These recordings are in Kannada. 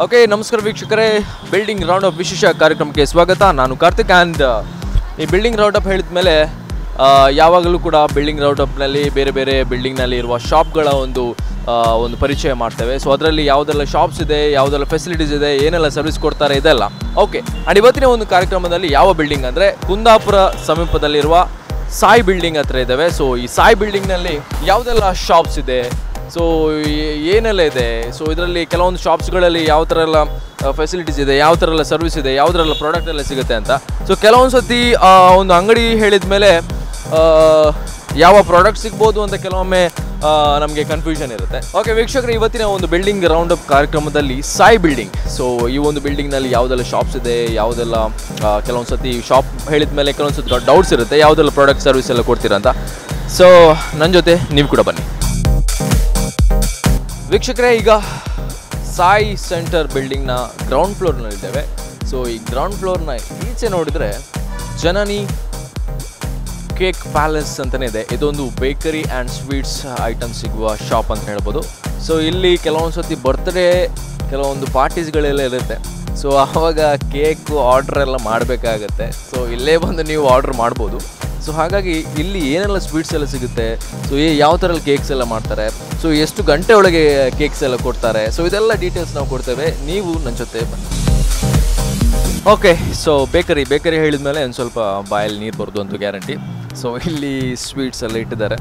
ಓಕೆ ನಮಸ್ಕಾರ ವೀಕ್ಷಕರೇ ಬಿಲ್ಡಿಂಗ್ ರೌಂಡ್ ಅಪ್ ವಿಶೇಷ ಕಾರ್ಯಕ್ರಮಕ್ಕೆ ಸ್ವಾಗತ ನಾನು ಕಾರ್ತಿಕ್ ಆ್ಯಂಡ್ ಈ ಬಿಲ್ಡಿಂಗ್ ರೌಂಡ್ ಅಪ್ ಹೇಳಿದ ಮೇಲೆ ಯಾವಾಗಲೂ ಕೂಡ ಬಿಲ್ಡಿಂಗ್ ರೌಂಡ್ ಅಪ್ನಲ್ಲಿ ಬೇರೆ ಬೇರೆ ಬಿಲ್ಡಿಂಗ್ನಲ್ಲಿ ಇರುವ ಶಾಪ್ಗಳ ಒಂದು ಆ, ಒಂದು ಪರಿಚಯ ಮಾಡ್ತೇವೆ ಸೊ ಅದರಲ್ಲಿ ಯಾವುದೆಲ್ಲ ಶಾಪ್ಸ್ ಇದೆ ಯಾವುದೆಲ್ಲ ಫೆಸಿಲಿಟೀಸ್ ಇದೆ ಏನೆಲ್ಲ ಸರ್ವಿಸ್ ಕೊಡ್ತಾರೆ ಇದೆಲ್ಲ ಓಕೆ ಆ್ಯಂಡ್ ಇವತ್ತಿನ ಒಂದು ಕಾರ್ಯಕ್ರಮದಲ್ಲಿ ಯಾವ ಬಿಲ್ಡಿಂಗ್ ಅಂದರೆ ಕುಂದಾಪುರ ಸಮೀಪದಲ್ಲಿರುವ ಸಾಯಿ ಬಿಲ್ಡಿಂಗ್ ಹತ್ರ ಇದ್ದಾವೆ ಸೊ ಈ ಸಾಯಿ ಬಿಲ್ಡಿಂಗ್ನಲ್ಲಿ ಯಾವುದೆಲ್ಲ ಶಾಪ್ಸ್ ಇದೆ ಸೊ ಏನೆಲ್ಲ ಇದೆ ಸೊ ಇದರಲ್ಲಿ ಕೆಲವೊಂದು ಶಾಪ್ಸ್ಗಳಲ್ಲಿ ಯಾವ ಥರ ಎಲ್ಲ ಫೆಸಿಲಿಟೀಸ್ ಇದೆ ಯಾವ ಥರ ಎಲ್ಲ ಸರ್ವಿಸ್ ಇದೆ ಯಾವುದರೆಲ್ಲ ಪ್ರಾಡಕ್ಟ್ ಎಲ್ಲ ಸಿಗುತ್ತೆ ಅಂತ ಸೊ ಕೆಲವೊಂದು ಸತಿ ಆ, ಒಂದು ಅಂಗಡಿ ಹೇಳಿದ ಮೇಲೆ ಯಾವ ಪ್ರಾಡಕ್ಟ್ ಸಿಗ್ಬೋದು ಅಂತ ಕೆಲವೊಮ್ಮೆ ನಮಗೆ ಕನ್ಫ್ಯೂಷನ್ ಇರುತ್ತೆ ಓಕೆ ವೀಕ್ಷಕರು ಇವತ್ತಿನ ಒಂದು ಬಿಲ್ಡಿಂಗ್ ರೌಂಡ್ ಅಪ್ ಕಾರ್ಯಕ್ರಮದಲ್ಲಿ ಸಾಯಿ ಬಿಲ್ಡಿಂಗ್ ಸೊ ಈ ಒಂದು ಬಿಲ್ಡಿಂಗ್ನಲ್ಲಿ ಯಾವುದೆಲ್ಲ ಶಾಪ್ಸ್ ಇದೆ ಯಾವುದೆಲ್ಲ ಆ, ಕೆಲವೊಂದು ಸತಿ ಶಾಪ್ ಹೇಳಿದ ಮೇಲೆ ಕೆಲವೊಂದು ಸತಿ ಡೌಟ್ಸ್ ಇರುತ್ತೆ ಯಾವುದೆಲ್ಲ ಪ್ರಾಡಕ್ಟ್ ಸರ್ವಿಸ್ ಎಲ್ಲ ಕೊಡ್ತೀರಾ ಅಂತ ಸೊ ನನ್ನ ಜೊತೆ ನೀವು ಕೂಡ ಬನ್ನಿ ವೀಕ್ಷಕರೇ ಈಗ ಸಾಯಿ ಸೆಂಟರ್ ಬಿಲ್ಡಿಂಗ್ನ ಗ್ರೌಂಡ್ ಫ್ಲೋರ್ನಲ್ಲಿದ್ದೇವೆ ಸೊ ಈ ಗ್ರೌಂಡ್ ಫ್ಲೋರ್ನ ಈಚೆ ನೋಡಿದರೆ ಜನನಿ ಕೇಕ್ ಪ್ಯಾಲೇಸ್ ಅಂತಲೇ ಇದೆ ಇದೊಂದು ಬೇಕರಿ ಆ್ಯಂಡ್ ಸ್ವೀಟ್ಸ್ ಐಟಮ್ ಸಿಗುವ ಶಾಪ್ ಅಂತ ಹೇಳ್ಬೋದು ಸೊ ಇಲ್ಲಿ ಕೆಲವೊಂದು ಸತಿ ಬರ್ತ್ಡೇ ಕೆಲವೊಂದು ಪಾರ್ಟೀಸ್ಗಳೆಲ್ಲ ಇರುತ್ತೆ ಸೊ ಆವಾಗ ಕೇಕು ಆರ್ಡ್ರ್ ಎಲ್ಲ ಮಾಡಬೇಕಾಗತ್ತೆ ಸೊ ಇಲ್ಲೇ ಬಂದು ನೀವು ಆರ್ಡ್ರ್ ಮಾಡ್ಬೋದು ಸೊ ಹಾಗಾಗಿ ಇಲ್ಲಿ ಏನೆಲ್ಲ ಸ್ವೀಟ್ಸ್ ಎಲ್ಲ ಸಿಗುತ್ತೆ ಸೊ ಯಾವ ಥರ ಕೇಕ್ಸ್ ಎಲ್ಲ ಮಾಡ್ತಾರೆ ಸೊ ಎಷ್ಟು ಗಂಟೆ ಒಳಗೆ ಕೇಕ್ಸ್ ಎಲ್ಲ ಕೊಡ್ತಾರೆ ಸೊ ಇದೆಲ್ಲ ಡೀಟೇಲ್ಸ್ ನಾವು ಕೊಡ್ತೇವೆ ನೀವು ನನ್ನ ಜೊತೆ ಬನ್ನಿ ಓಕೆ ಸೊ ಬೇಕರಿ ಬೇಕರಿ ಹೇಳಿದ ಮೇಲೆ ಒಂದು ಸ್ವಲ್ಪ ಬಾಯಲ್ಲಿ ನೀರು ಬರೋದು ಅಂತೂ ಗ್ಯಾರಂಟಿ ಸೊ ಇಲ್ಲಿ ಸ್ವೀಟ್ಸ್ ಎಲ್ಲ ಇಟ್ಟಿದ್ದಾರೆ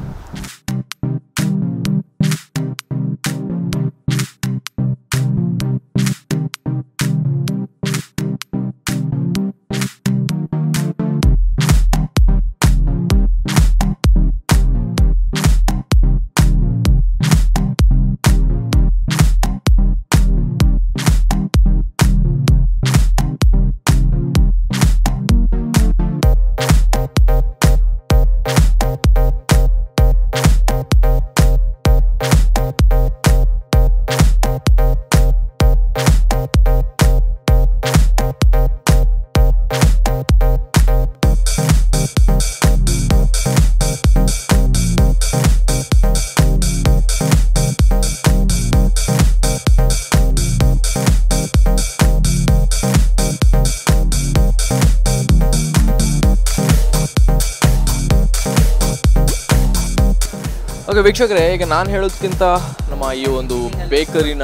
ಓಕೆ ವೀಕ್ಷಕರೇ ಈಗ ನಾನು ಹೇಳೋದಕ್ಕಿಂತ ನಮ್ಮ ಈ ಒಂದು ಬೇಕರಿನ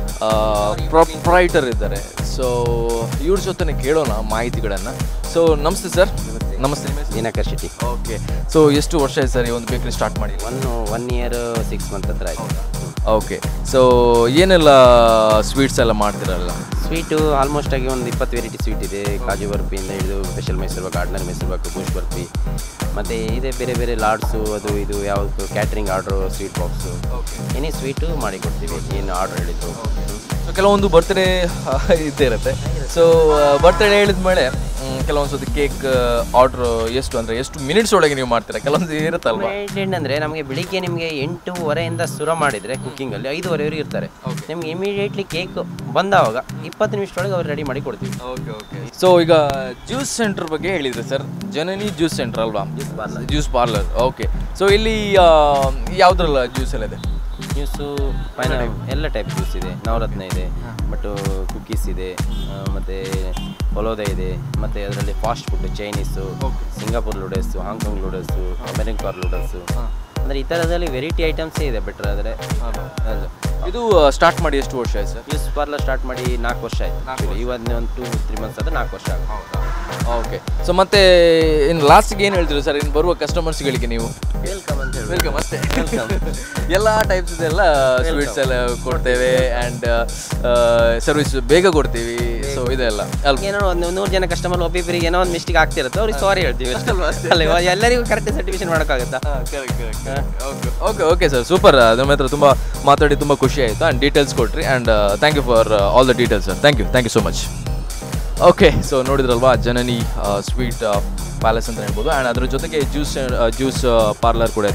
ಪ್ರೊಪ್ರೈಟರ್ ಇದ್ದಾರೆ ಸೊ ಇವ್ರ ಜೊತೆ ಕೇಳೋಣ ಮಾಹಿತಿಗಳನ್ನು ಸೊ ನಮಸ್ತೆ ಸರ್ ನಮಸ್ತೆ ನಿಮ್ಮ ಹೆಸರು? ದಿನಕರ್ ಶೆಟ್ಟಿ ಓಕೆ ಸೊ ಎಷ್ಟು ವರ್ಷ ಆಯ್ತು ಸರ್ ಈ ಒಂದು ಬೇಕರಿ ಸ್ಟಾರ್ಟ್ ಮಾಡಿ one one year six month ಹತ್ರ ಆಯ್ತು ಓಕೆ ಸೊ ಏನೆಲ್ಲ ಸ್ವೀಟ್ಸ್ ಎಲ್ಲ ಮಾಡ್ತಿರಲ್ಲ ಸ್ವೀಟು ಆಲ್ಮೋಸ್ಟ್ ಆಗಿ ಒಂದು ಇಪ್ಪತ್ತು ವೆರೈಟಿ ಸ್ವೀಟ್ ಇದೆ ಕಾಜು ಬರ್ಫಿಯಿಂದ ಹಿಡಿದು ಸ್ಪೆಷಲ್ ಮೈಸೂರು ಬಾಕ್ ಆರ್ಡಿನರಿ ಮೈಸೂರು ಬಾಕ್ ಬೂಶ್ ಬರ್ಫಿ ಮತ್ತು ಇದೆ ಬೇರೆ ಬೇರೆ ಲಾಡ್ಸು ಅದು ಇದು ಯಾವುದು ಕ್ಯಾಟ್ರಿಂಗ್ ಆರ್ಡ್ರು ಸ್ವೀಟ್ ಬಾಕ್ಸು ಏನೇ ಸ್ವೀಟು ಮಾಡಿ ಕೊಡ್ತೀವಿ ಏನು ಆರ್ಡ್ರ್ ಹೇಳಿದ್ದು ಸೊ ಕೆಲವೊಂದು ಬರ್ತ್ಡೇ ಇದ್ದೇ ಇರುತ್ತೆ ಸೊ ಬರ್ತ್ಡೇ ಹೇಳಿದ ಮೇಲೆ ಕೆಲವೊಂದು ಸತಿ ಕೇಕ್ ಆರ್ಡ್ರ್ ಎಷ್ಟು ಅಂದರೆ ಎಷ್ಟು ಮಿನಿಟ್ಸ್ ಒಳಗೆ ನೀವು ಮಾಡ್ತೀರಾ ಕೆಲವೊಂದು ಇರುತ್ತಲ್ವಾ ಇಮಿಡಿಯೇಟ್ ಅಂದರೆ ನಮಗೆ ಬೆಳಿಗ್ಗೆ ನಿಮಗೆ ಎಂಟೂವರೆಯಿಂದ ಶುರು ಮಾಡಿದರೆ ಕುಕ್ಕಿಂಗಲ್ಲಿ ಐದುವರೆವರೆಗೆ ಇರ್ತಾರೆ ನಿಮ್ಗೆ ಇಮಿಡಿಯೇಟ್ಲಿ ಕೇಕ್ ಬಂದಾವಾಗ ಇಪ್ಪತ್ತು ನಿಮಿಷದೊಳಗೆ ಅವ್ರು ರೆಡಿ ಮಾಡಿ ಕೊಡ್ತೀವಿ ಓಕೆ ಓಕೆ ಸೊ ಈಗ ಜ್ಯೂಸ್ ಸೆಂಟರ್ ಬಗ್ಗೆ ಹೇಳಿದ್ರಿ ಸರ್ ಜನನಿ ಜ್ಯೂಸ್ ಸೆಂಟರ್ ಅಲ್ವಾ juice parlour juice parlour okay so ಇಲ್ಲಿ ಯಾವುದ್ರಲ್ಲ ಜ್ಯೂಸ್ ಎಲ್ಲ ಇದೆ ಜ್ಯೂಸು ಪೈನ ಎಲ್ಲ ಟೈಪ್ ಜ್ಯೂಸ್ ಇದೆ ನವರತ್ನ ಇದೆ ಬಟ್ ಕುಕ್ಕೀಸ್ ಇದೆ ಆ, ಮತ್ತೆ ಫಲೋದ ಇದೆ ಮತ್ತೆ ಅದರಲ್ಲಿ fast food Chinese Singapore noodles Hong Kong noodles American noodles ಅಂದರೆ ಈ ಥರದಲ್ಲಿ ವೆರೈಟಿ ಐಟಮ್ಸೇ ಇದೆ ಬೆಟ್ರ್ ಆದರೆ ಇದು ಸ್ಟಾರ್ಟ್ ಮಾಡಿ ಎಷ್ಟು ವರ್ಷ ಆಯ್ತು ಸರ್ ಜ್ಯೂಸ್ ಪಾರ್ಲರ್ ಸ್ಟಾರ್ಟ್ ಮಾಡಿ ನಾಲ್ಕು ವರ್ಷ ಆಯಿತು ಇವತ್ತು ಒಂದು ಟೂ ತ್ರೀ ಮಂತ್ಸ್ ಆದರೆ ನಾಲ್ಕು ವರ್ಷ ಆಗುತ್ತೆ ಓಕೆ ಸೊ ಮತ್ತೆ ಇನ್ನು ಲಾಸ್ಟಿಗೆ ಏನು ಹೇಳ್ತೀರಿ ಸರ್ ಇನ್ನು ಬರುವ ಕಸ್ಟಮರ್ಸ್ಗಳಿಗೆ ನೀವು ವೆಲ್ಕಮ್ ಅಂತ ಹೇಳಿ ವೆಲ್ಕಮ್ ಅಷ್ಟೇ ಎಲ್ಲ ಟೈಪ್ಸ್ ಎಲ್ಲ ಸ್ವೀಟ್ಸ್ ಎಲ್ಲ ಕೊಡ್ತೇವೆ ಆ್ಯಂಡ್ ಸರ್ವಿಸ್ ಬೇಗ ಕೊಡ್ತೀವಿ ಸೊ ಇದೆಲ್ಲ ಅಲ್ವಾ ಏನೋ ಒಂದು ನೂರು ಜನ ಕಸ್ಟಮರ್ ಒಬ್ಬೊಬ್ಬರಿಗೆ ಏನೋ ಒಂದು ಮಿಸ್ಟೇಕ್ ಆಗ್ತಿರುತ್ತೆ ಅವ್ರಿಗೆ ಸಾರಿ ಹೇಳ್ತೀವಿ ಅಷ್ಟೇ ಅಲ್ವಾ ಎಲ್ಲರಿಗೂ ಕರೆಕ್ಟ್ ಸರ್ಟಿಫಿಕೇಶನ್ ಮಾಡೋಕ್ಕಾಗುತ್ತಾ okay okay okay sir super ನಮ್ಮ ಹತ್ರ ತುಂಬ ಮಾತಾಡಿ ತುಂಬ ಖುಷಿ ಆಯಿತು ಆ್ಯಂಡ್ ಡೀಟೇಲ್ಸ್ ಕೊಟ್ರಿ and thank you for all the details sir thank you thank you so much okay so ನೋಡಿದ್ರಲ್ವಾ ಜನನಿ ಸ್ವೀಟ್ ಪ್ಯಾಲೇಸ್ ಅಂತ ಹೇಳ್ಬೋದು ಆ್ಯಂಡ್ ಅದ್ರ ಜೊತೆಗೆ ಜ್ಯೂಸ್ ಜ್ಯೂಸ್ ಪಾರ್ಲರ್ ಕೂಡ ಇದೆ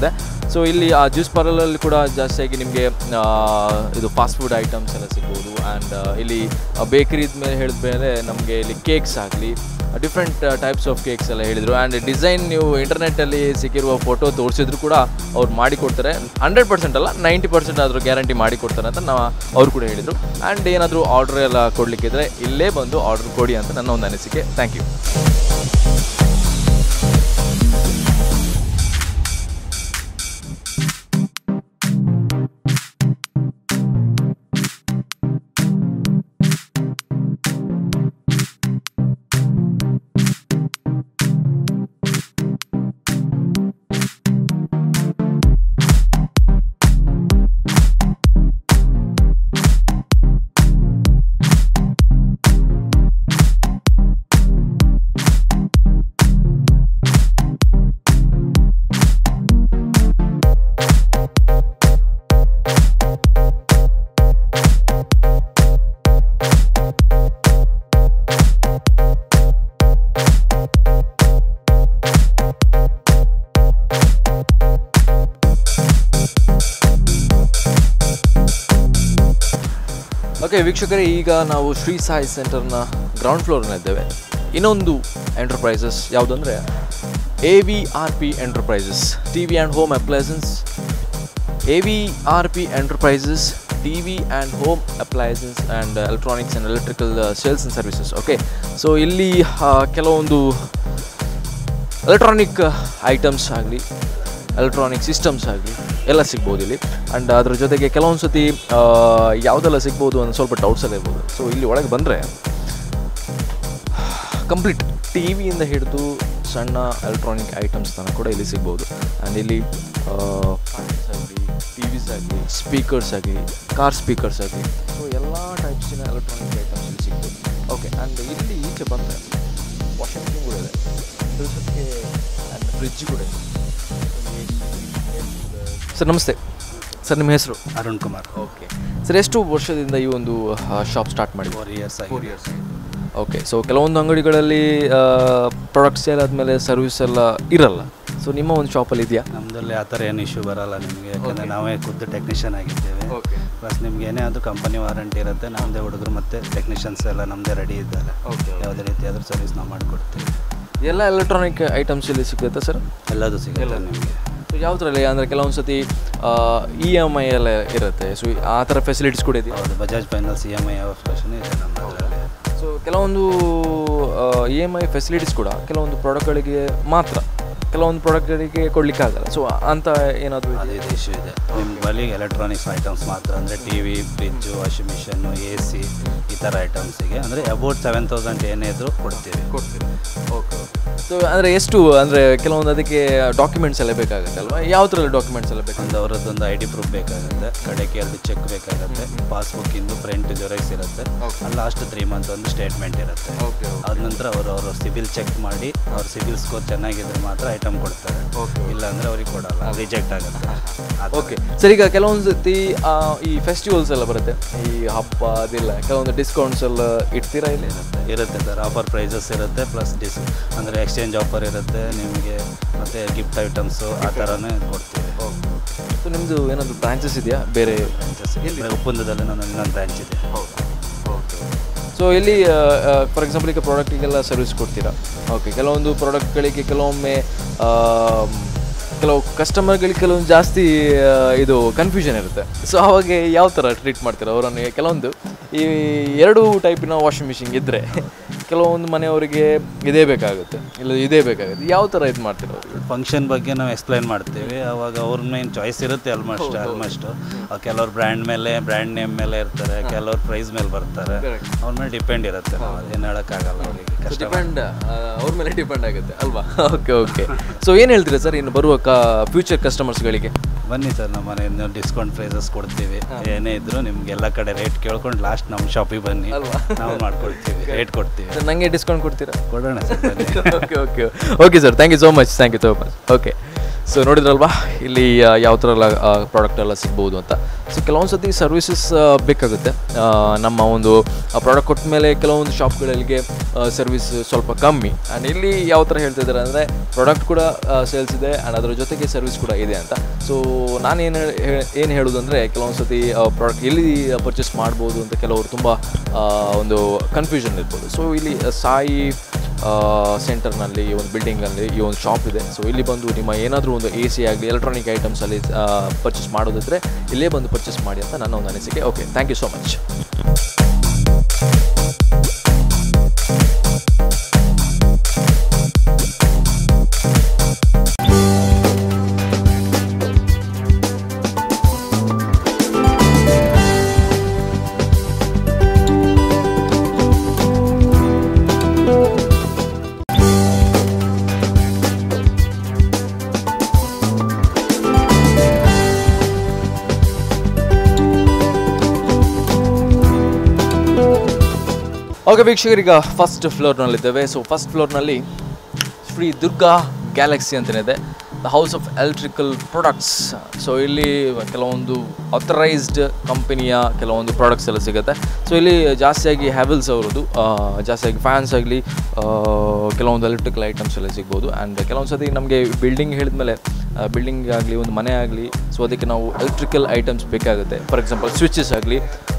ಸೊ ಇಲ್ಲಿ ಆ ಜ್ಯೂಸ್ ಪಾರ್ಲರಲ್ಲಿ ಕೂಡ ಜಾಸ್ತಿಯಾಗಿ ನಿಮಗೆ ಇದು ಫಾಸ್ಟ್ ಫುಡ್ ಐಟಮ್ಸ್ ಎಲ್ಲ ಸಿಗ್ಬೋದು ಆ್ಯಂಡ್ ಇಲ್ಲಿ ಬೇಕರಿದ ಮೇಲೆ ಹೇಳಿದ ಮೇಲೆ ನಮಗೆ ಇಲ್ಲಿ ಕೇಕ್ಸ್ ಆಗಲಿ ಡಿಫ್ರೆಂಟ್ ಟೈಪ್ಸ್ ಆಫ್ ಕೇಕ್ಸ್ ಎಲ್ಲ ಹೇಳಿದರು ಆ್ಯಂಡ್ ಡಿಸೈನ್ ನೀವು ಇಂಟರ್ನೆಟ್ಟಲ್ಲಿ ಸಿಕ್ಕಿರುವ ಫೋಟೋ ತೋರಿಸಿದ್ರು ಕೂಡ ಅವ್ರು ಮಾಡಿಕೊಡ್ತಾರೆ ಹಂಡ್ರೆಡ್ ಪರ್ಸೆಂಟ್ ಅಲ್ಲ ನೈಂಟಿ ಪರ್ಸೆಂಟ್ ಆದರೂ ಗ್ಯಾರಂಟಿ ಮಾಡಿಕೊಡ್ತಾರೆ ಅಂತ ನಾವು ಅವ್ರು ಕೂಡ ಹೇಳಿದರು ಆ್ಯಂಡ್ ಏನಾದರೂ ಆರ್ಡರ್ ಎಲ್ಲ ಕೊಡಲಿಕ್ಕಿದ್ರೆ ಇಲ್ಲೇ ಬಂದು ಆರ್ಡರ್ ಕೊಡಿ ಅಂತ ನನ್ನ ಒಂದು ಅನಿಸಿಕೆ ಥ್ಯಾಂಕ್ ಯು ಓಕೆ ವೀಕ್ಷಕರೇ ಈಗ ನಾವು ಶ್ರೀ ಸಾಯಿ ಸೆಂಟರ್ನ ಗ್ರೌಂಡ್ ಫ್ಲೋರ್ನಲ್ಲಿದ್ದೇವೆ ಇನ್ನೊಂದು ಎಂಟರ್ಪ್ರೈಸಸ್ ಯಾವುದಂದರೆ A V R P enterprises T V and home appliances A V R P enterprises T V and home appliances and electronics and electrical sales and services okay so ಇಲ್ಲಿ ಆ, ಕೆಲವೊಂದು ಎಲೆಕ್ಟ್ರಾನಿಕ್ ಐಟಮ್ಸ್ ಆಗಲಿ ಎಲೆಕ್ಟ್ರಾನಿಕ್ ಸಿಸ್ಟಮ್ಸ್ ಆಗಲಿ ಎಲ್ಲ ಸಿಗ್ಬೋದು ಇಲ್ಲಿ ಆ್ಯಂಡ್ ಅದ್ರ ಜೊತೆಗೆ ಕೆಲವೊಂದು ಸತಿ ಆ, ಯಾವುದೆಲ್ಲ ಸಿಗ್ಬೋದು ಅನ್ನೋ ಸ್ವಲ್ಪ ಡೌಟ್ಸ್ ಎಲ್ಲ ಇರ್ಬೋದು ಸೊ ಇಲ್ಲಿ ಒಳಗೆ ಬಂದರೆ ಕಂಪ್ಲೀಟ್ ಟಿ ವಿಯಿಂದ ಹಿಡಿದು ಸಣ್ಣ ಎಲೆಕ್ಟ್ರಾನಿಕ್ ಐಟಮ್ಸ್ ತನಕ ಕೂಡ ಇಲ್ಲಿ ಸಿಗ್ಬೋದು ಆ್ಯಂಡ್ ಇಲ್ಲಿ ಫ್ಯಾನ್ಸ್ ಆಗಲಿ ಟಿ ವಿಸ್ ಆಗಲಿ ಸ್ಪೀಕರ್ಸ್ ಆಗಲಿ ಕಾರ್ ಸ್ಪೀಕರ್ಸ್ ಆಗಲಿ ಸೊ ಎಲ್ಲ ಟೈಪ್ಸಿನ ಎಲೆಕ್ಟ್ರಾನಿಕ್ ಐಟಮ್ಸ್ ಇಲ್ಲಿ ಸಿಗ್ಬೋದು ಓಕೆ ಆ್ಯಂಡ್ ಇಲ್ಲಿ ಈಚೆ ಬಂದರೆ ವಾಷಿಂಗ್ ಮಿಷಿನ್ ಕೂಡ ಇದೆ ಅದ್ರ ಜೊತೆಗೆ ಆ್ಯಂಡ್ ಫ್ರಿಜ್ ಕೂಡ ಇದೆ ಸರ್ ನಮಸ್ತೆ ಸರ್ ನಿಮ್ಮ ಹೆಸರು ಅರುಣ್ ಕುಮಾರ್ ಓಕೆ ಸರ್ ಎಷ್ಟು ವರ್ಷದಿಂದ ಈ ಒಂದು ಶಾಪ್ ಸ್ಟಾರ್ಟ್ ಮಾಡಿ ಫೋರ್ ಇಯರ್ಸ್ ಫೋರ್ ಆಗಿದೆ ಇಯರ್ಸ್ ಓಕೆ ಸೊ ಕೆಲವೊಂದು ಅಂಗಡಿಗಳಲ್ಲಿ ಪ್ರಾಡಕ್ಟ್ಸ್ ಸೇಲ್ ಆದಮೇಲೆ ಸರ್ವಿಸ್ ಎಲ್ಲ ಇರಲ್ಲ ಸೊ ನಿಮ್ಮ ಒಂದು ಶಾಪಲ್ಲಿ ಇದೆಯಾ ನಮ್ಮದಲ್ಲಿ ಆ ಥರ ಏನು ಇಶ್ಯೂ ಬರಲ್ಲ ನಿಮಗೆ ಯಾಕಂದರೆ ನಾವೇ ಖುದ್ದು ಟೆಕ್ನಿಷಿಯನ್ ಆಗಿದ್ದೇವೆ ಓಕೆ ಪ್ಲಸ್ ನಿಮ್ಗೆ ಏನೇ ಆದರೂ ಕಂಪನಿ ವಾರಂಟಿ ಇರುತ್ತೆ ನಮ್ಮದೇ ಹುಡುಗರು ಮತ್ತು ಟೆಕ್ನಿಷಿಯನ್ಸ್ ಎಲ್ಲ ನಮ್ಮದೇ ರೆಡಿ ಇದ್ದಾರೆ Okay. ಯಾವುದೇ ರೀತಿ ಆದರೂ ಸರ್ವಿಸ್ ನಾವು ಮಾಡಿಕೊಡ್ತೀವಿ ಎಲ್ಲ ಎಲೆಕ್ಟ್ರಾನಿಕ್ ಐಟಮ್ಸ್ ಇಲ್ಲಿ ಸಿಗುತ್ತೆ ಸರ್ ಎಲ್ಲದೂ ಸಿಗುತ್ತೆ ನಿಮಗೆ ಸೊ ಯಾವ ಥರಲ್ಲಿ ಅಂದರೆ ಕೆಲವೊಂದು ಸತಿ ಇ ಎಮ್ ಐ ಎಲ್ಲ ಇರುತ್ತೆ ಸೊ ಆ ಥರ ಫೆಸಿಲಿಟೀಸ್ ಕೂಡ ಇದೆಯಾ ಹೌದು Bajaj finance E M I ಅವಕಾಶನೂ ಇದೆ ನಮ್ಮದರಲ್ಲಿ ಸೊ ಕೆಲವೊಂದು ಇ ಎಮ್ ಐ ಫೆಸಿಲಿಟೀಸ್ ಕೂಡ ಕೆಲವೊಂದು ಪ್ರಾಡಕ್ಟ್ಗಳಿಗೆ ಮಾತ್ರ ಕೆಲವೊಂದು ಪ್ರಾಡಕ್ಟ್ಗಳಿಗೆ ಕೊಡಲಿಕ್ಕೆ ಆಗಲ್ಲ ಸೊ ಅಂತ ಏನಾದರೂ ಅದು ಇದು ಇಶ್ಯೂ ಇದೆ ನಿಮ್ಮ ಬಳಿ ಎಲೆಕ್ಟ್ರಾನಿಕ್ಸ್ ಐಟಮ್ಸ್ ಮಾತ್ರ ಅಂದರೆ T V fridge washing machine A C ಈ ಥರ ಐಟಮ್ಸಿಗೆ ಅಂದರೆ ಅಬೌಟ್ ಸೆವೆನ್ ತೌಸಂಡ್ ಏನೇ ಇದ್ರೂ ಕೊಡ್ತೀವಿ ಕೊಡ್ತೀವಿ ಓಕೆ ಸೊ ಅಂದರೆ ಎಷ್ಟು ಅಂದರೆ ಕೆಲವೊಂದು ಅದಕ್ಕೆ ಡಾಕ್ಯುಮೆಂಟ್ಸ್ ಎಲ್ಲ ಬೇಕಾಗುತ್ತೆ ಅಲ್ವಾ ಯಾವ ಥರದ ಡಾಕ್ಯುಮೆಂಟ್ಸ್ ಎಲ್ಲ ಬೇಕು ಒಂದು ಅವರದ್ದೊಂದು ಐ ಡಿ ಪ್ರೂಫ್ ಬೇಕಾಗುತ್ತೆ ಕಡೆಗೆ ಎರಡು ಚೆಕ್ ಬೇಕಾಗುತ್ತೆ ಪಾಸ್ಬುಕ್ ಇಂದು ಪ್ರಿಂಟ್ ಜೆರಾಕ್ಸ್ ಇರುತ್ತೆ ಲಾಸ್ಟ್ ತ್ರೀ ಮಂತ್ ಒಂದು ಸ್ಟೇಟ್ಮೆಂಟ್ ಇರುತ್ತೆ ಓಕೆ ಅದ ನಂತರ ಅವರು ಅವರು ಸಿಬಿಲ್ ಚೆಕ್ ಮಾಡಿ ಅವ್ರ ಸಿಬಿಲ್ ಸ್ಕೋರ್ ಚೆನ್ನಾಗಿದ್ರೆ ಮಾತ್ರ ಐಟಮ್ ಕೊಡ್ತಾರೆ Okay. ಇಲ್ಲ ಅಂದ್ರೆ ಅವ್ರಿಗೆ ಕೊಡಲ್ಲ ರಿಜೆಕ್ಟ್ ಆಗುತ್ತೆ ಆ ಥರ. ಓಕೆ ಸರ್ ಈಗ ಕೆಲವೊಂದು ಸತಿ ಆ, ಈ ಫೆಸ್ಟಿವಲ್ಸ್ ಎಲ್ಲ ಬರುತ್ತೆ ಈ ಹಬ್ಬ ಅದೆಲ್ಲ ಕೆಲವೊಂದು ಡಿಸ್ಕೌಂಟ್ಸ್ ಎಲ್ಲ ಇಡ್ತೀರಾ ಇಲ್ಲಿ ಇರುತ್ತೆ ಸರ್ ಆಫರ್ ಪ್ರೈಸಸ್ ಇರುತ್ತೆ ಪ್ಲಸ್ ಡಿಸ್ ಅಂದರೆ ಎಕ್ಸ್ಚೇಂಜ್ ಆಫರ್ ಇರುತ್ತೆ ನಿಮಗೆ ಮತ್ತು ಗಿಫ್ಟ್ ಐಟಮ್ಸು ಆ ಥರನೇ ಕೊಡ್ತೀವಿ ಸೊ ನಿಮ್ಮದು ಏನಾದರೂ ಬ್ರಾಂಚಸ್ ಇದೆಯಾ ಬೇರೆ ಒಪ್ಪಂದದಲ್ಲಿ ನಾನು ಇನ್ನೊಂದು ಬ್ರ್ಯಾಂಚ್ ಇದೆ ಸೊ ಇಲ್ಲಿ ಫಾರ್ ಎಕ್ಸಾಂಪಲ್ ಈಗ ಪ್ರಾಡಕ್ಟಿಗೆಲ್ಲ ಸರ್ವಿಸ್ ಕೊಡ್ತೀರಾ ಓಕೆ ಕೆಲವೊಂದು ಪ್ರಾಡಕ್ಟ್ಗಳಿಗೆ ಕೆಲವೊಮ್ಮೆ ಆ, ಕೆಲವು ಕಸ್ಟಮರ್ಗಳಿಗೆ ಕೆಲವೊಂದು ಜಾಸ್ತಿ ಆ, ಇದು ಕನ್ಫ್ಯೂಷನ್ ಇರುತ್ತೆ ಸೊ ಅವಾಗ ಯಾವ ಥರ ಟ್ರೀಟ್ ಮಾಡ್ತೀರಾ ಅವರನ್ನು ಕೆಲವೊಂದು ಈ ಎರಡು ಟೈಪಿನ ವಾಷಿಂಗ್ ಮಿಷಿನ್ ಇದ್ದರೆ ಕೆಲವೊಂದು ಮನೆಯವರಿಗೆ ಇದೇ ಬೇಕಾಗುತ್ತೆ ಇಲ್ಲ ಇದೇ ಬೇಕಾಗುತ್ತೆ ಯಾವ ಥರ ಇದು ಮಾಡ್ತೀರಾ ಅವ್ರಿಗೆ ಫಂಕ್ಷನ್ ಬಗ್ಗೆ ನಾವು ಎಕ್ಸ್ಪ್ಲೈನ್ ಮಾಡ್ತೀವಿ ಅವಾಗ ಅವ್ರ ಮೇನ್ ಚಾಯ್ಸ್ ಇರುತ್ತೆ ಆಲ್ಮೋಸ್ಟ್ ಆಲ್ಮೋಸ್ಟ್ ಕೆಲವ್ರು ಬ್ರ್ಯಾಂಡ್ ಮೇಲೆ ಬ್ರ್ಯಾಂಡ್ ನೇಮ್ ಮೇಲೆ ಇರ್ತಾರೆ ಕೆಲವ್ರು ಪ್ರೈಸ್ ಮೇಲೆ ಬರ್ತಾರೆ ಅವ್ರ ಮೇಲೆ ಡಿಪೆಂಡ್ ಇರುತ್ತೆ ನಾವು ಅದೇನು ಹೇಳೋಕ್ಕಾಗಲ್ಲ ಅವರಿಗೆ ಕಷ್ಟ ಡಿಪೆಂಡ್ ಅವ್ರ ಮೇಲೆ ಡಿಪೆಂಡ್ ಆಗುತ್ತೆ ಅಲ್ವಾ ಓಕೆ ಓಕೆ ಸೊ ಏನು ಹೇಳ್ತೀರಾ ಸರ್ ಇನ್ನು ಬರುವ ಕ ಫ್ಯೂಚರ್ ಕಸ್ಟಮರ್ಸ್ಗಳಿಗೆ ಬನ್ನಿ ಸರ್ ನಮ್ಮ ಮನೆಯಿಂದ ಡಿಸ್ಕೌಂಟ್ ಪ್ರೈಸಸ್ ಕೊಡ್ತೀವಿ ಏನೇ ಇದ್ರು ನಿಮ್ಗೆ ಎಲ್ಲ ಕಡೆ ರೇಟ್ ಕೇಳ್ಕೊಂಡು ಲಾಸ್ಟ್ ನಮ್ಮ ಶಾಪಿಗೆ ಬನ್ನಿ ಅಲ್ವಾ? ನಾವು ಮಾಡ್ಕೊಡ್ತೀವಿ ರೇಟ್ ಕೊಡ್ತೀವಿ ಸರ್ ನನಗೆ ಡಿಸ್ಕೌಂಟ್ ಕೊಡ್ತೀರಾ ಕೊಡೋಣ ಸರ್ ಬನ್ನಿ okay okay okay sir thank you so much thank you so much okay so ನೋಡಿದ್ರಲ್ವಾ ಇಲ್ಲಿ ಆ, ಯಾವ ಥರ ಎಲ್ಲ ಪ್ರಾಡಕ್ಟ್ ಎಲ್ಲ ಸಿಗ್ಬೋದು ಅಂತ ಸೊ ಕೆಲವೊಂದು ಸತಿ ಸರ್ವಿಸಸ್ ಬೇಕಾಗುತ್ತೆ ಆ, ನಮ್ಮ ಒಂದು ಪ್ರಾಡಕ್ಟ್ ಕೊಟ್ಟ ಮೇಲೆ ಕೆಲವೊಂದು ಶಾಪ್ಗಳಿಗೆ ಸರ್ವಿಸ್ ಸ್ವಲ್ಪ ಕಮ್ಮಿ ಆ್ಯಂಡ್ ಇಲ್ಲಿ ಯಾವ ಥರ ಹೇಳ್ತಿದ್ದಾರೆ ಅಂದರೆ ಪ್ರಾಡಕ್ಟ್ ಕೂಡ ಸೇಲ್ಸ್ ಇದೆ ಆ್ಯಂಡ್ ಅದರ ಜೊತೆಗೆ ಸರ್ವಿಸ್ ಕೂಡ ಇದೆ ಅಂತ ಸೊ ನಾನೇನು ಏನು ಹೇಳೋದು ಅಂದರೆ ಕೆಲವೊಂದು ಸತಿ ಪ್ರಾಡಕ್ಟ್ ಎಲ್ಲಿ ಪರ್ಚೇಸ್ ಮಾಡ್ಬೋದು ಅಂತ ಕೆಲವರು ತುಂಬ ಆ, ಒಂದು ಕನ್ಫ್ಯೂಷನ್ ಇರ್ಬೋದು ಸೊ ಇಲ್ಲಿ ಸಾಯಿ ಸೆಂಟರ್ನಲ್ಲಿ ಈ ಒಂದು ಬಿಲ್ಡಿಂಗಲ್ಲಿ ಈ ಒಂದು ಶಾಪ್ ಇದೆ ಸೊ ಇಲ್ಲಿ ಬಂದು ನಿಮ್ಮ ಏನಾದರೂ ಒಂದು ಎ ಸಿ ಆಗಲಿ ಎಲೆಕ್ಟ್ರಾನಿಕ್ ಐಟಮ್ಸಲ್ಲಿ ಪರ್ಚೇಸ್ ಮಾಡೋದಿದ್ರೆ ಇಲ್ಲೇ ಬಂದು ಪರ್ಚೇಸ್ ಮಾಡಿ ಅಂತ ನನ್ನ ಒಂದು ಅನಿಸಿಕೆ okay thank you so much okay ವೀಕ್ಷಕರೀಗ ಫಸ್ಟ್ ಫ್ಲೋರ್ನಲ್ಲಿದ್ದೇವೆ ಸೊ ಫಸ್ಟ್ ಫ್ಲೋರ್ನಲ್ಲಿ ಶ್ರೀ ದುರ್ಗಾ ಗ್ಯಾಲಕ್ಸಿ ಅಂತಲೇ ಇದೆ the house of electrical products so ಇಲ್ಲಿ ಕೆಲವೊಂದು ಆಥರೈಸ್ಡ್ ಕಂಪನಿಯ ಕೆಲವೊಂದು ಪ್ರಾಡಕ್ಟ್ಸ್ ಎಲ್ಲ ಸಿಗುತ್ತೆ ಸೊ ಇಲ್ಲಿ ಜಾಸ್ತಿಯಾಗಿ ಹ್ಯಾವೆಲ್ಸ್ ಅವರದ್ದು ಆ, ಜಾಸ್ತಿಯಾಗಿ ಫ್ಯಾನ್ಸ್ ಆಗಲಿ ಕೆಲವೊಂದು ಎಲೆಕ್ಟ್ರಿಕಲ್ ಐಟಮ್ಸ್ ಎಲ್ಲ ಸಿಗ್ಬೋದು ಆ್ಯಂಡ್ ಕೆಲವೊಂದು ಸತಿ ನಮಗೆ ಬಿಲ್ಡಿಂಗ್ ಹೇಳಿದ್ಮೇಲೆ ಬಿಲ್ಡಿಂಗ್ ಆಗಲಿ ಒಂದು ಮನೆ ಆಗಲಿ ಸೊ ಅದಕ್ಕೆ ನಾವು ಎಲೆಕ್ಟ್ರಿಕಲ್ ಐಟಮ್ಸ್ ಬೇಕಾಗುತ್ತೆ ಫಾರ್ ಎಕ್ಸಾಂಪಲ್ ಸ್ವಿಚಸ್ ಆಗಲಿ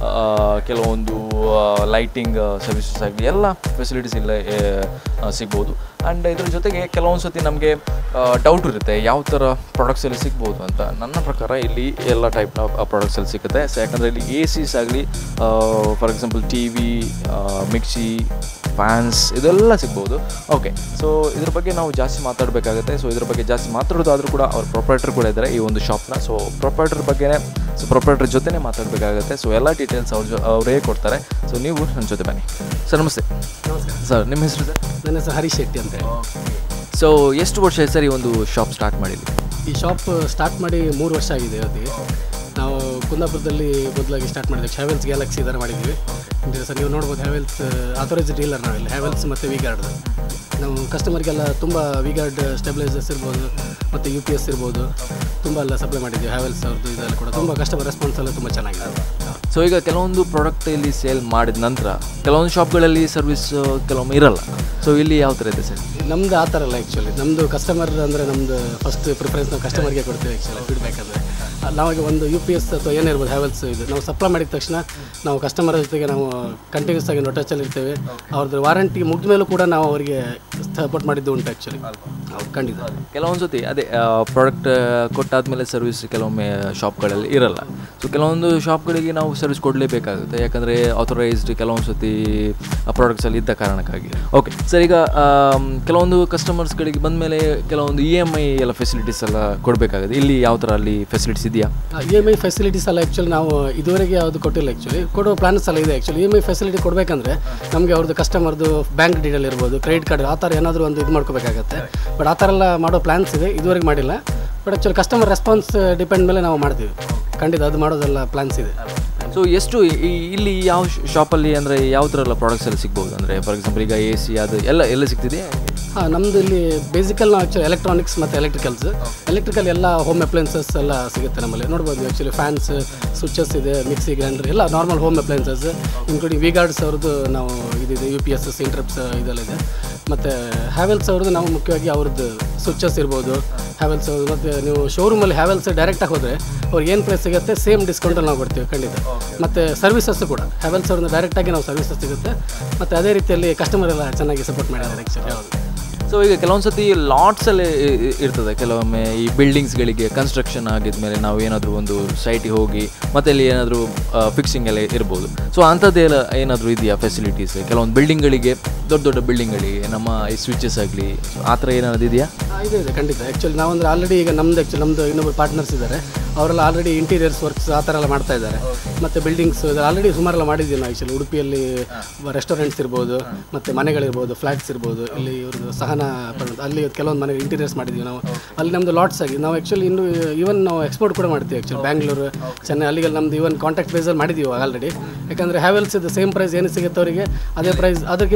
ಕೆಲವೊಂದು ಲೈಟಿಂಗ್ ಸರ್ವಿಸಸ್ ಆಗಲಿ ಎಲ್ಲ ಫೆಸಿಲಿಟೀಸ್ ಇಲ್ಲ ಆ, ಸಿಗ್ಬೋದು ಆ್ಯಂಡ್ ಇದ್ರ ಜೊತೆಗೆ ಕೆಲವೊಂದು ಸತಿ ನಮಗೆ ಡೌಟ್ ಇರುತ್ತೆ ಯಾವ ಥರ ಪ್ರಾಡಕ್ಟ್ಸ್ ಎಲ್ಲ ಸಿಗ್ಬೋದು ಅಂತ ನನ್ನ ಪ್ರಕಾರ ಇಲ್ಲಿ ಎಲ್ಲ ಟೈಪ್ನ ಪ್ರಾಡಕ್ಟ್ಸ್ ಎಲ್ಲ ಸಿಗುತ್ತೆ ಸೊ ಯಾಕಂದರೆ ಇಲ್ಲಿ ಎ ಸಿಸ್ ಆಗಲಿ for example T V mixie fans ಇದೆಲ್ಲ ಸಿಗ್ಬೋದು ಓಕೆ ಸೊ ಇದ್ರ ಬಗ್ಗೆ ನಾವು ಜಾಸ್ತಿ ಮಾತಾಡಬೇಕಾಗುತ್ತೆ ಸೊ ಇದ್ರ ಬಗ್ಗೆ ಜಾಸ್ತಿ ಮಾತಾಡೋದಾದರೂ ಕೂಡ ಅವ್ರ ಪ್ರೊಪ್ರೈಟರ್ ಕೂಡ ಇದ್ದಾರೆ ಈ ಒಂದು ಶಾಪ್ನ ಸೊ ಪ್ರೊಪ್ರೈಟರ್ ಬಗ್ಗೆನೇ ಸೊ ಪ್ರೊಪ್ರೈಟರ್ ಜೊತೆನೇ ಮಾತಾಡಬೇಕಾಗುತ್ತೆ ಸೊ ಎಲ್ಲ ಡೀಟೇಲ್ಸ್ ಅವ್ರ ಜೊ ಅವರೇ ಕೊಡ್ತಾರೆ ಸೊ ನೀವು ನನ್ನ ಜೊತೆ ಬನ್ನಿ ಸರ್ ನಮಸ್ತೆ ಸರ್ ನಿಮ್ಮ ಹೆಸರು ಸರ್ ನನ್ನ ಹೆಸರು ಹರೀಶ್ ಶೆಟ್ಟಿ ಅಂತ ಹೇಳಿ ಸೊ ಎಷ್ಟು ವರ್ಷ ಆಯ್ತು ಸರ್ ಈ ಒಂದು ಶಾಪ್ ಸ್ಟಾರ್ಟ್ ಮಾಡಿದ್ವಿ ಈ ಶಾಪ್ ಸ್ಟಾರ್ಟ್ ಮಾಡಿ ಮೂರು ವರ್ಷ ಆಗಿದೆ ಇವತ್ತಿಗೆ ನಾವು ಕುಂದಾಪುರದಲ್ಲಿ ಮೊದಲಾಗಿ ಸ್ಟಾರ್ಟ್ ಮಾಡಿದ್ವಿ ಹ್ಯಾವೆಲ್ಸ್ ಗ್ಯಾಲಕ್ಸಿ ಇದರ ಮಾಡಿದ್ವಿ ಸರ್ ನೀವು ನೋಡ್ಬೋದು ಹ್ಯಾವೆಲ್ಸ್ ಆಥರೈಸ್ಡ್ ಡೀಲರ್ ನಾವಿಲ್ಲಿ ಹ್ಯಾವೆಲ್ಸ್ ಮತ್ತು ವಿಗಾರ್ಡ್ ನಾವು ಕಸ್ಟಮರ್ಗೆಲ್ಲ ತುಂಬ ವಿಗಾರ್ಡ್ ಸ್ಟೆಬಿಲೈಸರ್ಸ್ ಇರ್ಬೋದು ಮತ್ತು ಯು ಪಿ ಎಸ್ ಇರ್ಬೋದು ತುಂಬ ಎಲ್ಲ ಸಪ್ಲೈ ಮಾಡಿದ್ವಿ ಹ್ಯಾವೆಲ್ಸ್ ಅವ್ರದ್ದು ಇದೆಲ್ಲ ಕೂಡ ತುಂಬ ಕಸ್ಟಮರ್ ರೆಸ್ಪಾನ್ಸ್ ಎಲ್ಲ ತುಂಬ ಚೆನ್ನಾಗಿದೆ ಸೊ ಈಗ ಕೆಲವೊಂದು ಪ್ರಾಡಕ್ಟ್ ಇಲ್ಲಿ ಸೇಲ್ ಮಾಡಿದ ನಂತರ ಕೆಲವೊಂದು ಶಾಪ್ಗಳಲ್ಲಿ ಸರ್ವಿಸ್ ಕೆಲವೊಮ್ಮೆ ಇರಲ್ಲ ಸೊ ಇಲ್ಲಿ ಯಾವ ಥರ ಇದೆ ಸರ್ ನಮ್ದು ಆ ಥರ ಅಲ್ಲ ಆ್ಯಕ್ಚುಲಿ ನಮ್ಮದು ಕಸ್ಟಮರ್ ಅಂದರೆ ನಮ್ಮದು ಫಸ್ಟ್ ಪ್ರಿಫರೆನ್ಸ್ ನಾವು ಕಸ್ಟಮರ್ಗೆ ಕೊಡ್ತೀವಿ ಆ್ಯಕ್ಚುಲಿ ಫೀಡ್ಬ್ಯಾಕ್ ಅಂದರೆ ನಾವಾಗ ಒಂದು ಯು ಪಿ ಎಸ್ ಅಥವಾ ಏನಿರ್ಬೋದು ಹ್ಯಾವೆಲ್ಸ್ ಇದು ನಾವು ಸಪ್ಲೈ ಮಾಡಿದ ತಕ್ಷಣ ನಾವು ಕಸ್ಟಮರ್ ಜೊತೆಗೆ ನಾವು ಕಂಟಿನ್ಯೂಸ್ ಆಗಿ ಟಚಲ್ಲಿ ಇರ್ತೇವೆ ಅವ್ರದ್ದು ವಾರಂಟಿ ಮುಗಿದ ಮೇಲೂ ಕೂಡ ನಾವು ಅವರಿಗೆ ಸಪೋರ್ಟ್ ಮಾಡಿದ್ದು ಉಂಟು ಆ್ಯಕ್ಚುಲಿ ಹೌದು ಖಂಡಿತ ಕೆಲವೊಂದು ಸತಿ ಅದೇ ಪ್ರಾಡಕ್ಟ್ ಕೊಟ್ಟಾದ್ಮೇಲೆ ಸರ್ವಿಸ್ ಕೆಲವೊಮ್ಮೆ ಶಾಪ್ಗಳಲ್ಲಿ ಇರಲ್ಲ ಸೊ ಕೆಲವೊಂದು ಶಾಪ್ಗಳಿಗೆ ನಾವು ಸರ್ವಿಸ್ ಕೊಡಲೇಬೇಕಾಗುತ್ತೆ ಯಾಕಂದರೆ ಆಥರೈಸ್ಡ್ ಕೆಲವೊಂದು ಸತಿ ಪ್ರಾಡಕ್ಟ್ಸಲ್ಲಿ ಇದ್ದ ಕಾರಣಕ್ಕಾಗಿ ಓಕೆ ಸರ್ ಈಗ ಆಮ್, ಕೆಲವೊಂದು ಕಸ್ಟಮರ್ಸ್ಗಳಿಗೆ ಬಂದಮೇಲೆ ಕೆಲವೊಂದು ಇ ಎಮ್ ಐ ಎಲ್ಲ ಫೆಸಿಲಿಟೀಸ್ ಎಲ್ಲ ಕೊಡಬೇಕಾಗುತ್ತೆ ಇಲ್ಲಿ ಯಾವ ಥರ ಅಲ್ಲಿ ಫೆಸಿಲಿಟೀಸ್ ಇದೆಯಾ ಇ ಎಮ್ ಐ ಫೆಸಿಲಿಟೀಸ್ ಎಲ್ಲ ಆ್ಯಕ್ಚುಲಿ ನಾವು ಇದುವರೆಗೆ ಯಾವುದು ಕೊಟ್ಟಿಲ್ಲ ಆ್ಯಕ್ಚುಲಿ ಕೊಡೋ ಪ್ಲಾನ್ಸ್ ಎಲ್ಲ ಇದೆ actually E M I facility ಕೊಡಬೇಕಂದ್ರೆ ನಮಗೆ ಅವ್ರದ್ದು ಕಸ್ಟಮರ್ದು ಬ್ಯಾಂಕ್ ಡೀಟೇಲ್ ಇರ್ಬೋದು ಕ್ರೆಡಿಟ್ ಕಾರ್ಡ್ ಆ ಥರ ಏನಾದರೂ ಒಂದು ಇದು ಮಾಡ್ಕೋಬೇಕಾಗತ್ತೆ ಬಟ್ ಆ ಥರ ಎಲ್ಲ ಮಾಡೋ ಪ್ಲಾನ್ಸ್ ಇದೆ ಇದುವರೆಗೆ ಮಾಡಿಲ್ಲ but actually customer response depend ಮೇಲೆ ನಾವು ಮಾಡ್ತೀವಿ ಖಂಡಿತ ಅದು ಮಾಡೋದೆಲ್ಲ ಪ್ಲಾನ್ಸ್ ಇದೆ ಸೊ ಎಷ್ಟು ಈ- ಇಲ್ಲಿ ಯಾವ ಶಾಪಲ್ಲಿ ಅಂದರೆ ಯಾವ ಥರ ಎಲ್ಲ ಪ್ರಾಡಕ್ಟ್ಸ್ ಎಲ್ಲ ಸಿಗ್ಬೋದು ಅಂದರೆ ಫಾರ್ ಎಕ್ಸಾಂಪಲ್ ಈಗ ಎ ಸಿ ಅದು ಎಲ್ಲ ಎಲ್ಲ ಸಿಗ್ತಿದೆಯಾ ಹಾಂ ನಮ್ಮದು ಇಲ್ಲಿ ಬೇಸಿಕಲ್ ನಾವು ಆ್ಯಕ್ಚುಲಿ ಎಲೆಕ್ಟ್ರಾನಿಕ್ಸ್ ಮತ್ತು ಎಲೆಕ್ಟ್ರಿಕಲ್ಸ್ ಎಲೆಕ್ಟ್ರಿಕಲ್ ಎಲ್ಲ ಹೋಮ್ ಅಪ್ಲಯನ್ಸಸ್ ಎಲ್ಲ ಸಿಗುತ್ತೆ ನಮ್ಮಲ್ಲಿ ನೋಡ್ಬೋದು ಆ್ಯಕ್ಚುಲಿ ಫ್ಯಾನ್ಸ್ ಸ್ವಿಚಸ್ ಇದೆ ಮಿಕ್ಸಿ ಗ್ರೈಂಡರ್ ಎಲ್ಲ normal home appliances including V-Guards ಅವ್ರದ್ದು ನಾವು ಇದಿದೆ ಯು ಪಿ ಎಸ್ ಇಂಟ್ರಪ್ಸ್ ಇದೆಲ್ಲ ಇದೆ ಮತ್ತು ಹ್ಯಾವೆಲ್ಸ್ ಅವ್ರದ್ದು ನಾವು ಮುಖ್ಯವಾಗಿ ಅವ್ರದ್ದು ಸ್ವಿಚಸ್ ಇರ್ಬೋದು ಹ್ಯಾವೆಲ್ಸ್ ಅವ್ರದ್ದು ಮತ್ತು ನೀವು ಶೋರೂಮಲ್ಲಿ ಹ್ಯಾವೆಲ್ಸ್ ಡೈರೆಕ್ಟಾಗಿ ಹೋದರೆ ಅವ್ರಿಗೆ ಏನು ಪ್ರೈಸ್ ಸಿಗುತ್ತೆ ಸೇಮ್ ಡಿಸ್ಕೌಂಟಲ್ಲಿ ನಾವು ಕೊಡ್ತೀವಿ ಖಂಡಿತ ಮತ್ತು ಸರ್ವಿಸಸ್ ಕೂಡ ಹ್ಯಾವೆಲ್ಸ್ ಅವ್ರನ್ನ ಡೈರೆಕ್ಟಾಗಿ ನಾವು ಸರ್ವಿಸಸ್ ಸಿಗುತ್ತೆ ಮತ್ತು ಅದೇ ರೀತಿಯಲ್ಲಿ ಕಸ್ಟಮರ್ ಎಲ್ಲ ಚೆನ್ನಾಗಿ ಸಪೋರ್ಟ್ ಮಾಡಿದ್ದಾರೆ ಆ್ಯಕ್ಚುಲಿ ಹೌದು ಸೊ ಈಗ ಕೆಲವೊಂದು ಸತಿ ಲಾಟ್ಸಲ್ಲಿ ಇರ್ತದೆ ಕೆಲವೊಮ್ಮೆ ಈ ಬಿಲ್ಡಿಂಗ್ಸ್ಗಳಿಗೆ ಕನ್ಸ್ಟ್ರಕ್ಷನ್ ಆಗಿದ್ಮೇಲೆ ನಾವು ಏನಾದರೂ ಒಂದು ಸೈಟಿಗೆ ಹೋಗಿ ಮತ್ತೆ ಅಲ್ಲಿ ಏನಾದರೂ ಫಿಕ್ಸಿಂಗ್ ಎಲ್ಲ ಇರ್ಬೋದು ಸೊ ಅಂಥದ್ದೆಲ್ಲ ಏನಾದರೂ ಇದೆಯಾ ಫೆಸಿಲಿಟೀಸ್ ಕೆಲವೊಂದು ಬಿಲ್ಡಿಂಗ್ಗಳಿಗೆ ದೊಡ್ಡ ದೊಡ್ಡ ಬಿಲ್ಡಿಂಗ್ಗಳಿಗೆ ನಮ್ಮ ಈ ಸ್ವಿಚಸ್ ಆಗಲಿ ಆ ಥರ ಏನಾದ್ರು ಇದೆಯಾ ಆ, ಇದೆ ಇದೆ ಖಂಡಿತ ಆ್ಯಕ್ಚುಲಿ ನಾವಂದ್ರೆ ಆಲ್ರೆಡಿ ಈಗ ನಮ್ದು ಆ್ಯಕ್ಚುಲಿ ನಮ್ಮದು ಇನ್ನೊಬ್ಬರು ಪಾರ್ಟ್ನರ್ಸ್ ಇದ್ದಾರೆ ಅವರೆಲ್ಲ ಆಲ್ರೆಡಿ ಇಂಟೀರಿಯರ್ಸ್ ವರ್ಕ್ಸ್ ಆ ಥರ ಎಲ್ಲ ಮಾಡ್ತಾ ಇದ್ದಾರೆ ಮತ್ತು ಬಿಲ್ಡಿಂಗ್ಸ್ ಆಲ್ರೆಡಿ ಸುಮಾರೆಲ್ಲ ಮಾಡಿದ್ದೀವಿ ನಾವು ಆ್ಯಕ್ಚುಲಿ ಉಡುಪಿಯಲ್ಲಿ ರೆಸ್ಟೋರೆಂಟ್ಸ್ ಇರ್ಬೋದು ಮತ್ತು ಮನೆಗಳಿರ್ಬೋದು ಫ್ಲ್ಯಾಟ್ಸ್ ಇರ್ಬೋದು ಇಲ್ಲಿ ಇವ್ರದ್ದು ಸಹನ ಪರ್ವತ, ಅಲ್ಲಿ ಕೆಲವೊಂದು ಮನೆ ಇಂಟೀರಿಯರ್ಸ್ ಮಾಡಿದ್ದೀವಿ ನಾವು ಅಲ್ಲಿ ನಮ್ಮದು ಲಾಟ್ಸ್ ಆಗಿ ನಾವು ಆ್ಯಕ್ಚುಲಿ ಇನ್ನು ಈವನ್ ನಾವು ಎಕ್ಸ್ಪೋರ್ಟ್ ಕೂಡ ಮಾಡ್ತೀವಿ ಆ್ಯಕ್ಚುಲಿ ಬ್ಯಾಂಗ್ಳೂರು ಚೆನ್ನೈ ಅಲ್ಲಿಗೆಲ್ಲ ನಮ್ದು ಇವನ್ ಕಾಂಟ್ಯಾಕ್ಟ್ ಬೇಸಲ್ಲಿ ಮಾಡಿದ್ದೀವಿ ಆಲ್ರೆಡಿ ಯಾಕಂದರೆ ಹ್ಯಾವೆಲ್ಸ್ ಇದು ಸೇಮ್ ಪ್ರೈಸ್ ಏನು ಸಿಗುತ್ತೆ ಅವರಿಗೆ ಅದೇ ಪ್ರೈಸ್ ಅದಕ್ಕಿಂತ ನಾವು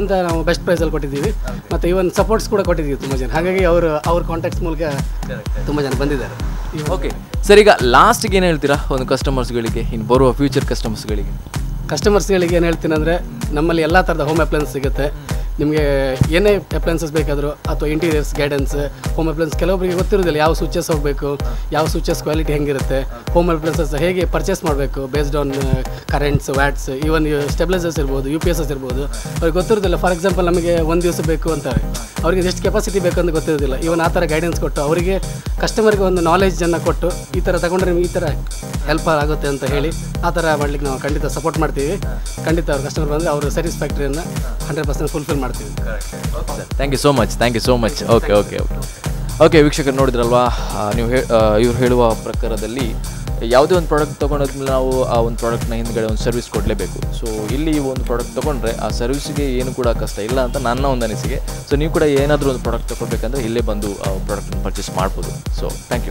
ಬೆಸ್ಟ್ ಪ್ರೈಸಲ್ಲಿ ಕೊಟ್ಟಿದ್ದೀವಿ ಮತ್ತು ಈವನ್ ಸಪೋರ್ಟ್ಸ್ ಕೂಡ ಕೊಟ್ಟಿದ್ದೀವಿ ತುಂಬ ಜನ ಹಾಗಾಗಿ ಅವರು ಅವ್ರ ಕಾಂಟ್ಯಾಕ್ಟ್ಸ್ ಮೂಲಕ ತುಂಬ ಜನ ಬಂದಿದ್ದಾರೆ ಇವಾಗ ಓಕೆ ಸರ್ ಈಗ ಲಾಸ್ಟಿಗೆ ಏನು ಹೇಳ್ತೀರಾ ಒಂದು ಕಸ್ಟಮರ್ಸ್ಗಳಿಗೆ ಇನ್ನು ಬರುವ ಫ್ಯೂಚರ್ ಕಸ್ಟಮರ್ಸ್ಗಳಿಗೆ ಕಸ್ಟಮರ್ಸ್ಗಳಿಗೆ ಏನು ಹೇಳ್ತೀನಿ ಅಂದರೆ ನಮ್ಮಲ್ಲಿ ಎಲ್ಲ ಥರದ ಹೋಮ್ ಅಪ್ಲಯನ್ಸ್ ಸಿಗುತ್ತೆ ನಿಮಗೆ ಏನೇ ಅಪ್ಲಯನ್ಸಸ್ ಬೇಕಾದರೂ ಅಥವಾ ಇಂಟೀರಿಯರ್ಸ್ ಗೈಡೆನ್ಸ್ ಹೋಮ್ ಅಪ್ಲಯನ್ಸ್ ಕೆಲವೊಬ್ಬರಿಗೆ ಗೊತ್ತಿರೋದಿಲ್ಲ ಯಾವ ಸ್ವಿಚಸ್ ಹೋಗಬೇಕು ಯಾವ ಸ್ವಿಚಸ್ ಕ್ವಾಲಿಟಿ ಹೆಂಗಿರುತ್ತೆ ಹೋಮ್ ಅಪ್ಲಯನ್ಸಸ್ ಹೇಗೆ ಪರ್ಚೇಸ್ ಮಾಡಬೇಕು based on currents watts even stabilisers ಇರ್ಬೋದು ಯು ಪಿ ಎಸ್ ಎಸ್ ಇರ್ಬೋದು ಅವ್ರಿಗೆ ಗೊತ್ತಿರೋದಿಲ್ಲ ಫಾರ್ ಎಕ್ಸಾಂಪಲ್ ನಮಗೆ ಒಂದು ದಿವಸ ಬೇಕು ಅಂತಾರೆ ಅವರಿಗೆ ಎಷ್ಟು ಕೆಪಾಸಿಟಿ ಬೇಕು ಅಂತ ಗೊತ್ತಿರೋದಿಲ್ಲ ಇವನ್ ಆ ಥರ ಗೈಡೆನ್ಸ್ ಕೊಟ್ಟು ಅವರಿಗೆ ಕಸ್ಟಮರ್ಗೆ ಒಂದು ನಾಲೆಜನ್ನು ಕೊಟ್ಟು ಈ ಥರ ತಗೊಂಡ್ರೆ ನಿಮ್ಗೆ ಈ ಥರ ಹೆಲ್ಪ್ ಆಗುತ್ತೆ ಅಂತ ಹೇಳಿ ಆ ಥರ ಮಾಡ್ಲಿಕ್ಕೆ ನಾವು ಖಂಡಿತ ಸಪೋರ್ಟ್ ಮಾಡ್ತೀವಿ ಖಂಡಿತ ಅವ್ರ ಕಸ್ಟಮರ್ ಬಂದರೆ ಅವರು ಸ್ಯಾಟಿಸ್ಫ್ಯಾಕ್ಟ್ರಿಯನ್ನು ಹಂಡ್ರೆಡ್ ಪರ್ಸೆಂಟ್ ಫುಲ್ಫಿಲ್ ಮಾಡ್ತೀವಿ thank you so much thank you so much okay okay okay okay ವೀಕ್ಷಕರು ನೋಡಿದ್ರಲ್ವಾ ಆ, ನೀವು ಹೇ ಇವ್ರು ಹೇಳುವ ಪ್ರಕಾರದಲ್ಲಿ ಯಾವುದೇ ಒಂದು ಪ್ರಾಡಕ್ಟ್ ತೊಗೊಂಡಾದ್ಮೇಲೆ ನಾವು ಆ ಒಂದು ಪ್ರಾಡಕ್ಟ್ನ ಹಿಂದ್ಗಡೆ ಒಂದು ಸರ್ವಿಸ್ ಕೊಡಲೇಬೇಕು ಸೊ ಇಲ್ಲಿ ಒಂದು ಪ್ರಾಡಕ್ಟ್ ತೊಗೊಂಡ್ರೆ ಆ ಸರ್ವಿಸ್ಗೆ ಏನು ಕೂಡ ಕಷ್ಟ ಇಲ್ಲ ಅಂತ ನನ್ನ ಒಂದು ಅನಿಸಿಕೆ ಸೊ ನೀವು ಕೂಡ ಏನಾದರೂ ಒಂದು ಪ್ರಾಡಕ್ಟ್ ತೊಗೊಳ್ಬೇಕಂದ್ರೆ ಇಲ್ಲೇ ಬಂದು ಆ ಪ್ರಾಡಕ್ಟನ್ನು ಪರ್ಚೇಸ್ ಮಾಡ್ಬೋದು ಸೊ ಥ್ಯಾಂಕ್ ಯು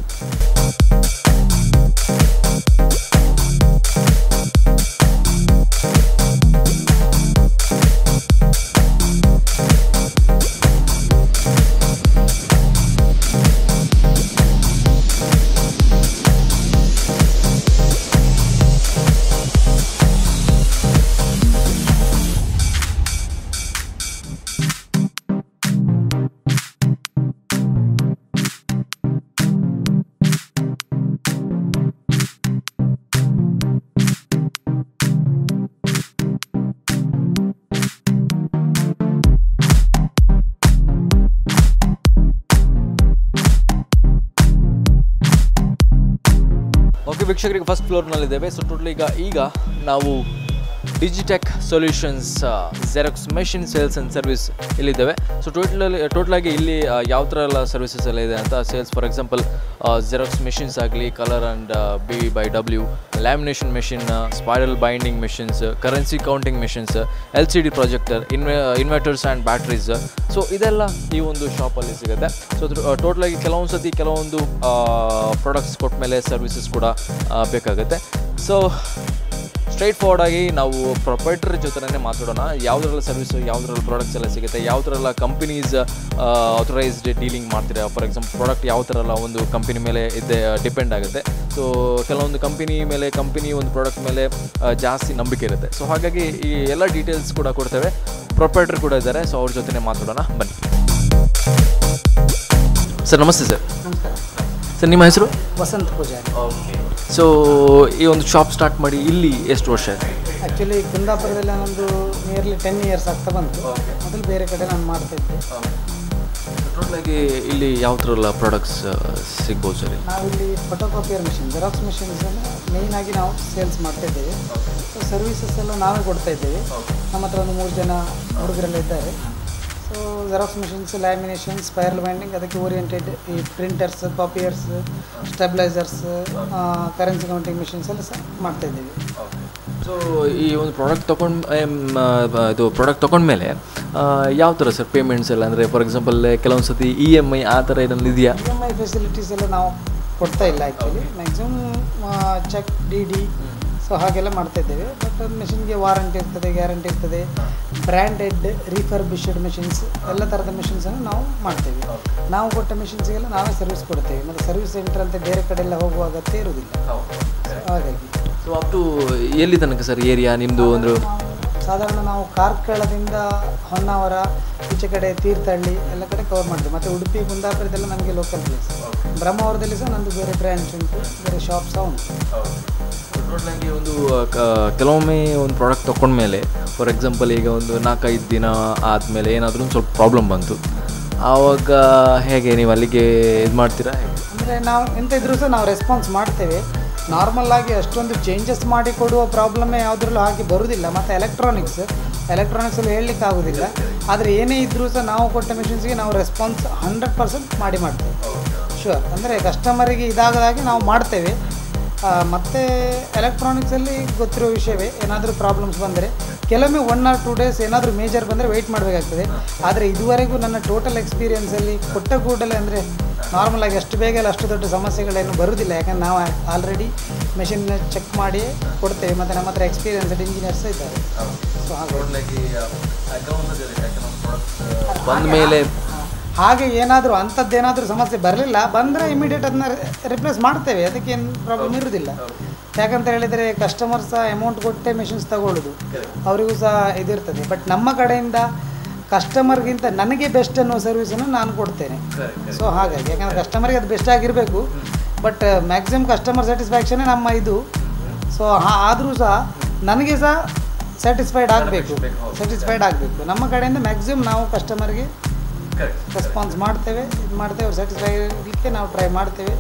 ಓಕೆ ವೀಕ್ಷಕರಿಗೆ ಫಸ್ಟ್ ಫ್ಲೋರ್ನಲ್ಲಿದ್ದೇವೆ ಸೊ ಟೋಟಲ್ ಈಗ ಈಗ ನಾವು Digitech solutions xerox machine sales and service ಇಲ್ಲಿದ್ದೇವೆ ಸೊ ಟೋಟಲಲ್ಲಿ ಟೋಟಲಾಗಿ ಇಲ್ಲಿ ಆ, ಯಾವ ಥರ ಎಲ್ಲ ಸರ್ವಿಸಸ್ ಎಲ್ಲ ಇದೆ ಅಂತ sales for example xerox machines ಆಗಲಿ colour and B by W lamination machine spiral binding machines currency counting machines L C D projector ಇನ್ವೆ ಇನ್ವರ್ಟರ್ಸ್ ಆ್ಯಂಡ್ ಬ್ಯಾಟ್ರೀಸ್ ಸೊ ಇದೆಲ್ಲ ಈ ಒಂದು ಶಾಪಲ್ಲಿ ಸಿಗುತ್ತೆ ಸೊ ಟೋಟಲಾಗಿ ಕೆಲವೊಂದು ಸತಿ ಕೆಲವೊಂದು ಪ್ರಾಡಕ್ಟ್ಸ್ ಕೊಟ್ಟ ಮೇಲೆ ಸರ್ವಿಸಸ್ ಕೂಡ ಆ, ಬೇಕಾಗುತ್ತೆ ಸೊ ಸ್ಟ್ರೈಟ್ ಫಾರ್ವರ್ಡ್ ಆಗಿ ನಾವು ಪ್ರೊಪರೇಟರ್ ಜೊತೆನೇ ಮಾತಾಡೋಣ ಯಾವುದ್ರೆಲ್ಲ ಸರ್ವಿಸು ಯಾವುದ್ರಲ್ಲಿ ಪ್ರಾಡಕ್ಟ್ಸ್ ಎಲ್ಲ ಸಿಗುತ್ತೆ ಯಾವ ಥರ ಎಲ್ಲ ಕಂಪನೀಸ್ ಆಥರೈಸ್ಡ್ ಡೀಲಿಂಗ್ ಮಾಡ್ತೀರಾ ಫಾರ್ ಎಕ್ಸಾಂಪಲ್ ಪ್ರಾಡಕ್ಟ್ ಯಾವ ಥರ ಎಲ್ಲ ಒಂದು ಕಂಪನಿ ಮೇಲೆ ಇದೆ ಡಿಪೆಂಡ್ ಆಗುತ್ತೆ ಸೊ ಕೆಲವೊಂದು ಕಂಪನಿ ಮೇಲೆ ಕಂಪನಿ ಒಂದು ಪ್ರಾಡಕ್ಟ್ ಮೇಲೆ ಆ, ಜಾಸ್ತಿ ನಂಬಿಕೆ ಇರುತ್ತೆ ಸೊ ಹಾಗಾಗಿ ಈ ಎಲ್ಲ ಡೀಟೇಲ್ಸ್ ಕೂಡ ಕೊಡ್ತೇವೆ ಪ್ರೊಪರೇಟರ್ ಕೂಡ ಇದ್ದಾರೆ ಸೊ ಅವ್ರ ಜೊತೆನೇ ಮಾತಾಡೋಣ ಬನ್ನಿ ಸರ್ ನಮಸ್ತೆ ಸರ್ ನಮಸ್ಕಾರ ಸರ್ ನಿಮ್ಮ ಹೆಸರು ವಸಂತ ಪೂಜಾರಿ ಸೊ ಈ ಒಂದು ಶಾಪ್ ಸ್ಟಾರ್ಟ್ ಮಾಡಿ ಇಲ್ಲಿ ಎಷ್ಟು ವರ್ಷ ಆಯ್ತು ಆ್ಯಕ್ಚುಲಿ ಕುಂದಾಪುರದಲ್ಲಿ ನಾನೊಂದು ನಿಯರ್ಲಿ ಟೆನ್ ಇಯರ್ಸ್ ಆಗ್ತಾ ಬಂತು ಮೊದಲು ಬೇರೆ ಕಡೆ ನಾನು ಮಾಡ್ತಾ ಇದ್ದೆ ಟೋಟಲಾಗಿ ಇಲ್ಲಿ ಯಾವ ಥರ ಎಲ್ಲ ಪ್ರಾಡಕ್ಟ್ಸ್ ಸಿಗ್ಬೋದು ಸರ್ ನಾವಿಲ್ಲಿ ಫೋಟೋಕಾಪಿಯರ್ ಮಿಷಿನ್ ಜೆರಾಕ್ಸ್ ಮಿಷಿನ್ಸನ್ನು ಮೇಯ್ನ್ ಆಗಿ ನಾವು ಸೇಲ್ಸ್ ಮಾಡ್ತಾ ಇದ್ದೇವೆ ಸೊ ಸರ್ವಿಸಸ್ ಎಲ್ಲ ನಾವೇ ಕೊಡ್ತಾ ಇದ್ದೇವೆ ನಮ್ಮ ಹತ್ರ ಒಂದು ಮೂರು ಜನ ಹುಡುಗರೆಲ್ಲ ಇದ್ದಾರೆ so xerox machines lamination spiral binding ಅದಕ್ಕೆ ಓರಿಯೆಂಟೆಡ್ ಈ printers copiers stabilisers currency counting machines ಎಲ್ಲ ಸಹ ಮಾಡ್ತಾ ಇದ್ದೀವಿ ಸೊ ಈ ಒಂದು ಪ್ರಾಡಕ್ಟ್ ತೊಗೊಂಡು ಇದು ಪ್ರಾಡಕ್ಟ್ ತೊಗೊಂಡ್ಮೇಲೆ ಯಾವ ಥರ ಸರ್ ಪೇಮೆಂಟ್ಸ್ ಎಲ್ಲ ಅಂದರೆ ಫಾರ್ ಎಕ್ಸಾಂಪಲ್ ಕೆಲವೊಂದು ಸತಿ ಇ ಎಮ್ ಐ ಆ ಥರ ಏನಾದ್ರು ಇದೆಯಾ ಇ ಎಮ್ ಐ ಫೆಸಿಲಿಟೀಸ್ ಎಲ್ಲ ನಾವು ಕೊಡ್ತಾ ಇಲ್ಲ actually maximum check D D so ಹಾಗೆಲ್ಲ ಮಾಡ್ತಾ ಇದ್ದೇವೆ ಬಟ್ ಮೆಷಿನ್ಗೆ ವಾರಂಟಿ ಇರ್ತದೆ ಗ್ಯಾರಂಟಿ ಇರ್ತದೆ ಬ್ರ್ಯಾಂಡೆಡ್ ರೀಫರ್ಬಿಶ್ಡ್ ಮೆಷಿನ್ಸ್ ಎಲ್ಲ ಥರದ ಮೆಷಿನ್ಸನ್ನು ನಾವು ಮಾಡ್ತೇವೆ ನಾವು ಕೊಟ್ಟ ಮೆಷಿನ್ಸ್ಗೆಲ್ಲ ನಾವೇ ಸರ್ವಿಸ್ ಕೊಡ್ತೇವೆ ಮತ್ತು ಸರ್ವಿಸ್ ಸೆಂಟರ್ ಅಂತ ಬೇರೆ ಕಡೆ ಎಲ್ಲ ಹೋಗುವ ಅಗತ್ಯ ಇರುವುದಿಲ್ಲ ಹಾಗಾಗಿ ಸೊ ಅಪ್ ಟು ಎಲ್ಲಿ ತನಕ ಸರ್ ಏರಿಯಾ ನಿಮ್ಮದು ಒಂದು ಸಾಧಾರಣ ನಾವು ಕಾರ್ಕಳದಿಂದ ಹೊನ್ನಾವರ ಈಚೆ ಕಡೆ ತೀರ್ಥಹಳ್ಳಿ ಎಲ್ಲ ಕಡೆ ಕವರ್ ಮಾಡಿದ್ವಿ ಮತ್ತು ಉಡುಪಿ ಕುಂದಾಪುರ ಇದೆಲ್ಲ ನಮಗೆ ಲೋಕಲ್ ಪ್ಲೇಸ್ ಬ್ರಹ್ಮಾವರದಲ್ಲಿ ಸಹ ನಂದು ಬೇರೆ ಬ್ರ್ಯಾಂಚ್ ಉಂಟು ಬೇರೆ ಶಾಪ್ ಸಹ ಉಂಟು ಟೋಟಲಾಗಿ ಒಂದು ಕ- ಕೆಲವೊಮ್ಮೆ ಒಂದು ಪ್ರಾಡಕ್ಟ್ ತೊಗೊಂಡ್ಮೇಲೆ ಫಾರ್ ಎಕ್ಸಾಂಪಲ್ ಈಗ ಒಂದು ನಾಲ್ಕೈದು ದಿನ ಆದಮೇಲೆ ಏನಾದರೂ ಒಂದು ಸ್ವಲ್ಪ ಪ್ರಾಬ್ಲಮ್ ಬಂತು ಆವಾಗ ಹೇಗೆ ನೀವು ಅಲ್ಲಿಗೆ ಇದು ಮಾಡ್ತೀರಾ ಹೇಗೆ ಅಂದರೆ ನಾವು ಎಂತ ಇದ್ರೂ ಸಹ ನಾವು ರೆಸ್ಪಾನ್ಸ್ ಮಾಡ್ತೇವೆ ನಾರ್ಮಲ್ ಆಗಿ ಅಷ್ಟೊಂದು ಚೇಂಜಸ್ ಮಾಡಿ ಕೊಡುವ ಪ್ರಾಬ್ಲಮ್ಮೇ ಯಾವುದ್ರಲ್ಲೂ ಹಾಗೆ ಬರುವುದಿಲ್ಲ ಮತ್ತು ಎಲೆಕ್ಟ್ರಾನಿಕ್ಸ್ ಎಲೆಕ್ಟ್ರಾನಿಕ್ಸಲ್ಲಿ ಹೇಳಲಿಕ್ಕೆ ಆಗೋದಿಲ್ಲ ಆದರೆ ಏನೇ ಇದ್ದರೂ ಸಹ ನಾವು ಕೊಟ್ಟ ಮೆಷಿನ್ಸ್ಗೆ ನಾವು ರೆಸ್ಪಾನ್ಸ್ ಹಂಡ್ರೆಡ್ ಪರ್ಸೆಂಟ್ ಮಾಡಿ ಮಾಡ್ತೇವೆ ಶೂರ್ ಅಂದರೆ ಕಸ್ಟಮರಿಗೆ ಇದಾಗದಾಗೆ ನಾವು ಮಾಡ್ತೇವೆ ಆ, ಮತ್ತೆ ಎಲೆಕ್ಟ್ರಾನಿಕ್ಸಲ್ಲಿ ಗೊತ್ತಿರೋ ವಿಷಯವೇ ಏನಾದರೂ ಪ್ರಾಬ್ಲಮ್ಸ್ ಬಂದರೆ ಕೆಲವೊಮ್ಮೆ ಒನ್ ಆರ್ ಟೂ ಡೇಸ್ ಏನಾದರೂ ಮೇಜರ್ ಬಂದರೆ ವೆಯ್ಟ್ ಮಾಡಬೇಕಾಗ್ತದೆ ಆದರೆ ಇದುವರೆಗೂ ನನ್ನ ಟೋಟಲ್ ಎಕ್ಸ್ಪೀರಿಯನ್ಸಲ್ಲಿ ಕೊಟ್ಟ ಕೂಡಲೇ ಅಂದರೆ ನಾರ್ಮಲ್ ಆಗಿ ಅಷ್ಟು ಬೇಗ ಅಷ್ಟು ದೊಡ್ಡ ಸಮಸ್ಯೆಗಳೇನು ಬರುವುದಿಲ್ಲ ಯಾಕಂದ್ರೆ ನಾವು ಆಲ್ರೆಡಿ ಮೆಷಿನ್ ಚೆಕ್ ಮಾಡಿ ಕೊಡ್ತೇವೆ ಮತ್ತು ನಮ್ಮ ಹತ್ರ ಎಕ್ಸ್ಪೀರಿಯನ್ಸ್ಡ್ ಇಂಜಿನಿಯರ್ಸ್ ಇದ್ದಾರೆ ಸೊ ಹಾಗೆ ಟೋಟಲಾಗಿ ಬಂದ ಮೇಲೆ ಹಾಗೆ ಏನಾದರೂ ಅಂಥದ್ದೇನಾದರೂ ಸಮಸ್ಯೆ ಬರಲಿಲ್ಲ ಬಂದರೆ ಇಮಿಡಿಯೇಟ್ ಅದನ್ನ ರಿಪ್ಲೇಸ್ ಮಾಡ್ತೇವೆ ಅದಕ್ಕೇನು ಪ್ರಾಬ್ಲಮ್ ಇರೋದಿಲ್ಲ ಯಾಕಂತ ಹೇಳಿದರೆ ಕಸ್ಟಮರ್ ಸಹ ಅಮೌಂಟ್ ಕೊಟ್ಟೆ ಮೆಷಿನ್ಸ್ ತಗೊಳ್ಳೋದು ಅವರಿಗೂ ಸಹ ಇದಿರ್ತದೆ ಬಟ್ ನಮ್ಮ ಕಡೆಯಿಂದ ಕಸ್ಟಮರ್ಗಿಂತ ನನಗೆ ಬೆಸ್ಟ್ ಅನ್ನೋ ಸರ್ವಿಸನ್ನು ನಾನು ಕೊಡ್ತೇನೆ ಸೊ ಹಾಗಾಗಿ ಯಾಕಂದರೆ ಕಸ್ಟಮರ್ಗೆ ಅದು ಬೆಸ್ಟ್ ಆಗಿರಬೇಕು ಬಟ್ ಮ್ಯಾಕ್ಸಿಮಮ್ ಕಸ್ಟಮರ್ ಸ್ಯಾಟಿಸ್ಫ್ಯಾಕ್ಷನೇ ನಮ್ಮ ಇದು ಸೊ ಆದರೂ ಸಹ ನನಗೆ ಸಹ ಸ್ಯಾಟಿಸ್ಫೈಡ್ ಆಗಬೇಕು ಸ್ಯಾಟಿಸ್ಫೈಡ್ ಆಗಬೇಕು ನಮ್ಮ ಕಡೆಯಿಂದ ಮ್ಯಾಕ್ಸಿಮಮ್ ನಾವು ಕಸ್ಟಮರ್ಗೆ ರೆಸ್ಪಾನ್ಸ್ ಮಾಡ್ತೇವೆ ಇದು ಮಾಡ್ತೇವೆ ಅವ್ರು ಸ್ಯಾಟಿಸ್ಫೈ ಆಗಲಿಕ್ಕೆ ನಾವು ಟ್ರೈ ಮಾಡ್ತೇವೆ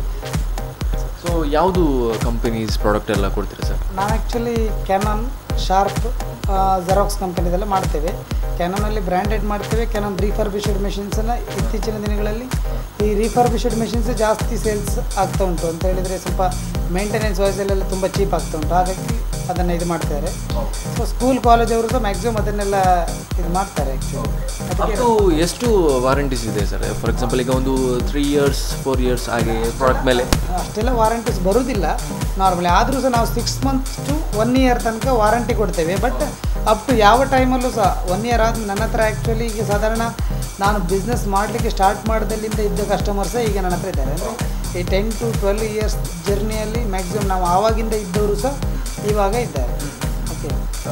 ಸೊ ಯಾವುದು ಕಂಪನೀಸ್ ಪ್ರಾಡಕ್ಟ್ ಎಲ್ಲ ಕೊಡ್ತೀರಾ ಸರ್ ನಾನು ಆ್ಯಕ್ಚುಲಿ ಕ್ಯಾನನ್ ಶಾರ್ಪ್ ಜೆರಾಕ್ಸ್ ಕಂಪನಿದೆಲ್ಲ ಮಾಡ್ತೇವೆ ಕ್ಯಾನನಲ್ಲಿ ಬ್ರ್ಯಾಂಡೆಡ್ ಮಾಡ್ತೇವೆ ಕ್ಯಾನನ್ ರೀಫರ್ಬಿಶ್ಡ್ ಮೆಷಿನ್ಸನ್ನು ಇತ್ತೀಚಿನ ದಿನಗಳಲ್ಲಿ ಈ ರೀಫರ್ಬಿಶ್ಡ್ ಮೆಷಿನ್ಸ್ ಜಾಸ್ತಿ ಸೇಲ್ಸ್ ಆಗ್ತಾ ಉಂಟು ಅಂತ ಹೇಳಿದರೆ ಸ್ವಲ್ಪ ಮೇಂಟೆನೆನ್ಸ್ ವೈಸಲ್ಲೆಲ್ಲ ತುಂಬ ಚೀಪ್ ಆಗ್ತಾ ಉಂಟು ಹಾಗಾಗಿ ಅದನ್ನು ಇದು ಮಾಡ್ತಾರೆ ಸೊ ಸ್ಕೂಲ್ ಕಾಲೇಜ್ ಅವರು ಸಹ ಮ್ಯಾಕ್ಸಿಮಮ್ ಅದನ್ನೆಲ್ಲ ಇದು ಮಾಡ್ತಾರೆ ಆ್ಯಕ್ಚುಲಿ ಅದು ಎಷ್ಟು ವಾರಂಟೀಸ್ ಇದೆ ಸರ್ ಫಾರ್ ಎಕ್ಸಾಂಪಲ್ ಈಗ ಒಂದು ತ್ರೀ ಇಯರ್ಸ್ ಫೋರ್ ಇಯರ್ಸ್ ಹಾಗೆ ಪ್ರಾಡಕ್ಟ್ ಮೇಲೆ ಅಷ್ಟೆಲ್ಲ ವಾರಂಟೀಸ್ ಬರುವುದಿಲ್ಲ ನಾರ್ಮಲಿ ಆದರೂ ಸಹ ನಾವು six months to one year ತನಕ ವಾರಂಟಿ ಕೊಡ್ತೇವೆ ಬಟ್ ಅಪ್ ಟು ಯಾವ ಟೈಮಲ್ಲೂ ಸಹ ಒನ್ ಇಯರ್ ಆದ ನನ್ನ ಹತ್ರ ಆ್ಯಕ್ಚುಲಿ ಈಗ ಸಾಧಾರಣ ನಾನು ಬಿಸ್ನೆಸ್ ಮಾಡಲಿಕ್ಕೆ ಸ್ಟಾರ್ಟ್ ಮಾಡಿದಲ್ಲಿಂದ ಇದ್ದ ಕಸ್ಟಮರ್ಸೇ ಈಗ ನನ್ನ ಹತ್ರ ಇದ್ದಾರೆ ಅಂದರೆ ಈ ಟೆನ್ ಟು ಟ್ವೆಲ್ ಇಯರ್ಸ್ ಜರ್ನಿಯಲ್ಲಿ ಮ್ಯಾಕ್ಸಿಮಮ್ ನಾವು ಆವಾಗಿಂದ ಇದ್ದವರು ಸಹ ಇವಾಗ ಇದ್ದಾರೆ ಓಕೆ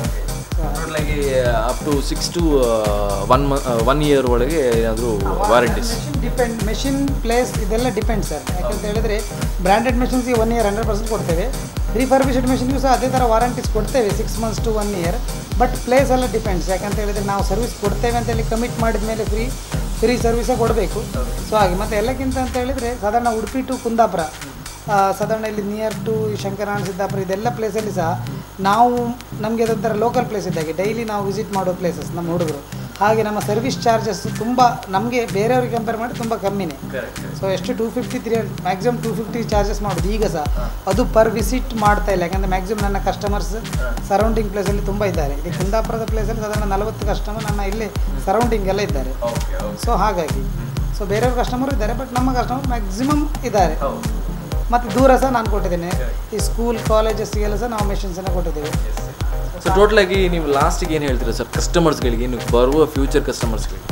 ಟೋಟಲಾಗಿ up to six to one one year ಒಳಗೆ ಏನಾದರೂ warranties machine depend machine place ಇದೆಲ್ಲ ಡಿಪೆಂಡ್ ಸರ್ ಯಾಕಂತ ಹೇಳಿದ್ರೆ ಬ್ರ್ಯಾಂಡೆಡ್ ಮೆಷಿನ್ಸ್ಗೆ ಒನ್ ಇಯರ್ ಹಂಡ್ರೆಡ್ ಪರ್ಸೆಂಟ್ ಕೊಡ್ತೇವೆ ರಿಫರ್ಬಿಶ್ಡ್ ಮೆಷಿನ್ಗೂ ಸಹ ಅದೇ ಥರ ವಾರಂಟೀಸ್ ಕೊಡ್ತೇವೆ six months to one year but place ಎಲ್ಲ ಡಿಪೆಂಡ್ಸ್ ಯಾಕಂತ ಹೇಳಿದ್ರೆ ನಾವು ಸರ್ವಿಸ್ ಕೊಡ್ತೇವೆ ಅಂತ ಹೇಳಿ ಕಮಿಟ್ ಮಾಡಿದ ಮೇಲೆ ಫ್ರೀ ಫ್ರೀ ಸರ್ವಿಸೇ ಕೊಡಬೇಕು ಸೊ ಹಾಗೆ ಮತ್ತು ಎಲ್ಲಕ್ಕಿಂತ ಅಂತ ಹೇಳಿದರೆ ಸಾಧಾರಣ ಉಡುಪಿ ಟು ಕುಂದಾಪುರ ಆ, ಸಾಧಾರಣ ಇಲ್ಲಿ ನಿಯರ್ ಟು ಶಂಕರನಾರಾಯಣ ಸಿದ್ದಾಪುರ ಇದೆಲ್ಲ ಪ್ಲೇಸಲ್ಲಿ ಸಹ ನಾವು ನಮಗೆ ಅದೊಂಥರ ಲೋಕಲ್ ಪ್ಲೇಸ್ ಇದ್ದಾಗೆ ಡೈಲಿ ನಾವು ವಿಸಿಟ್ ಮಾಡೋ ಪ್ಲೇಸಸ್ ನಮ್ಮ ಹುಡುಗರು ಹಾಗೆ ನಮ್ಮ ಸರ್ವಿಸ್ ಚಾರ್ಜಸ್ ತುಂಬ ನಮಗೆ ಬೇರೆಯವ್ರಿಗೆ ಕಂಪೇರ್ ಮಾಡಿ ತುಂಬ ಕಮ್ಮಿನೇ ಸೊ ಎಷ್ಟು two fifty three maximum two fifty charges ಮಾಡೋದು ಈಗ ಸಹ ಅದು ಪರ್ ವಿಸಿಟ್ ಮಾಡ್ತಾ ಇಲ್ಲ ಯಾಕಂದರೆ ಮ್ಯಾಕ್ಸಿಮಮ್ ನನ್ನ ಕಸ್ಟಮರ್ಸ್ ಸರೌಂಡಿಂಗ್ ಪ್ಲೇಸಲ್ಲಿ ತುಂಬ ಇದ್ದಾರೆ ಈ ಕುಂದಾಪುರದ ಪ್ಲೇಸಲ್ಲಿ ಸಾಧಾರಣ ನಲವತ್ತು ಕಸ್ಟಮರ್ ನನ್ನ ಇಲ್ಲೇ ಸರೌಂಡಿಂಗ್ ಎಲ್ಲ ಇದ್ದಾರೆ ಸೊ ಹಾಗಾಗಿ ಸೊ ಬೇರೆಯವ್ರ ಕಸ್ಟಮರ್ ಇದ್ದಾರೆ ಬಟ್ ನಮ್ಮ ಕಸ್ಟಮರ್ ಮ್ಯಾಕ್ಸಿಮಮ್ ಇದ್ದಾರೆ ಮತ್ತು ದೂರ ಸಹ ನಾನು ಕೊಟ್ಟಿದ್ದೇನೆ ಈ ಸ್ಕೂಲ್ ಕಾಲೇಜಸ್ಗೆಲ್ಲ ಸಹ ನಾವು ಮೆಷಿನ್ಸನ್ನು ಕೊಟ್ಟಿದ್ದೇವೆ ಸೊ ಟೋಟಲಾಗಿ ನೀವು ಲಾಸ್ಟಿಗೆ ಏನು ಹೇಳ್ತೀರಾ ಸರ್ ಕಸ್ಟಮರ್ಸ್ಗಳಿಗೆ ಇನ್ನು ಬರುವ ಫ್ಯೂಚರ್ ಕಸ್ಟಮರ್ಸ್ಗಳಿಗೆ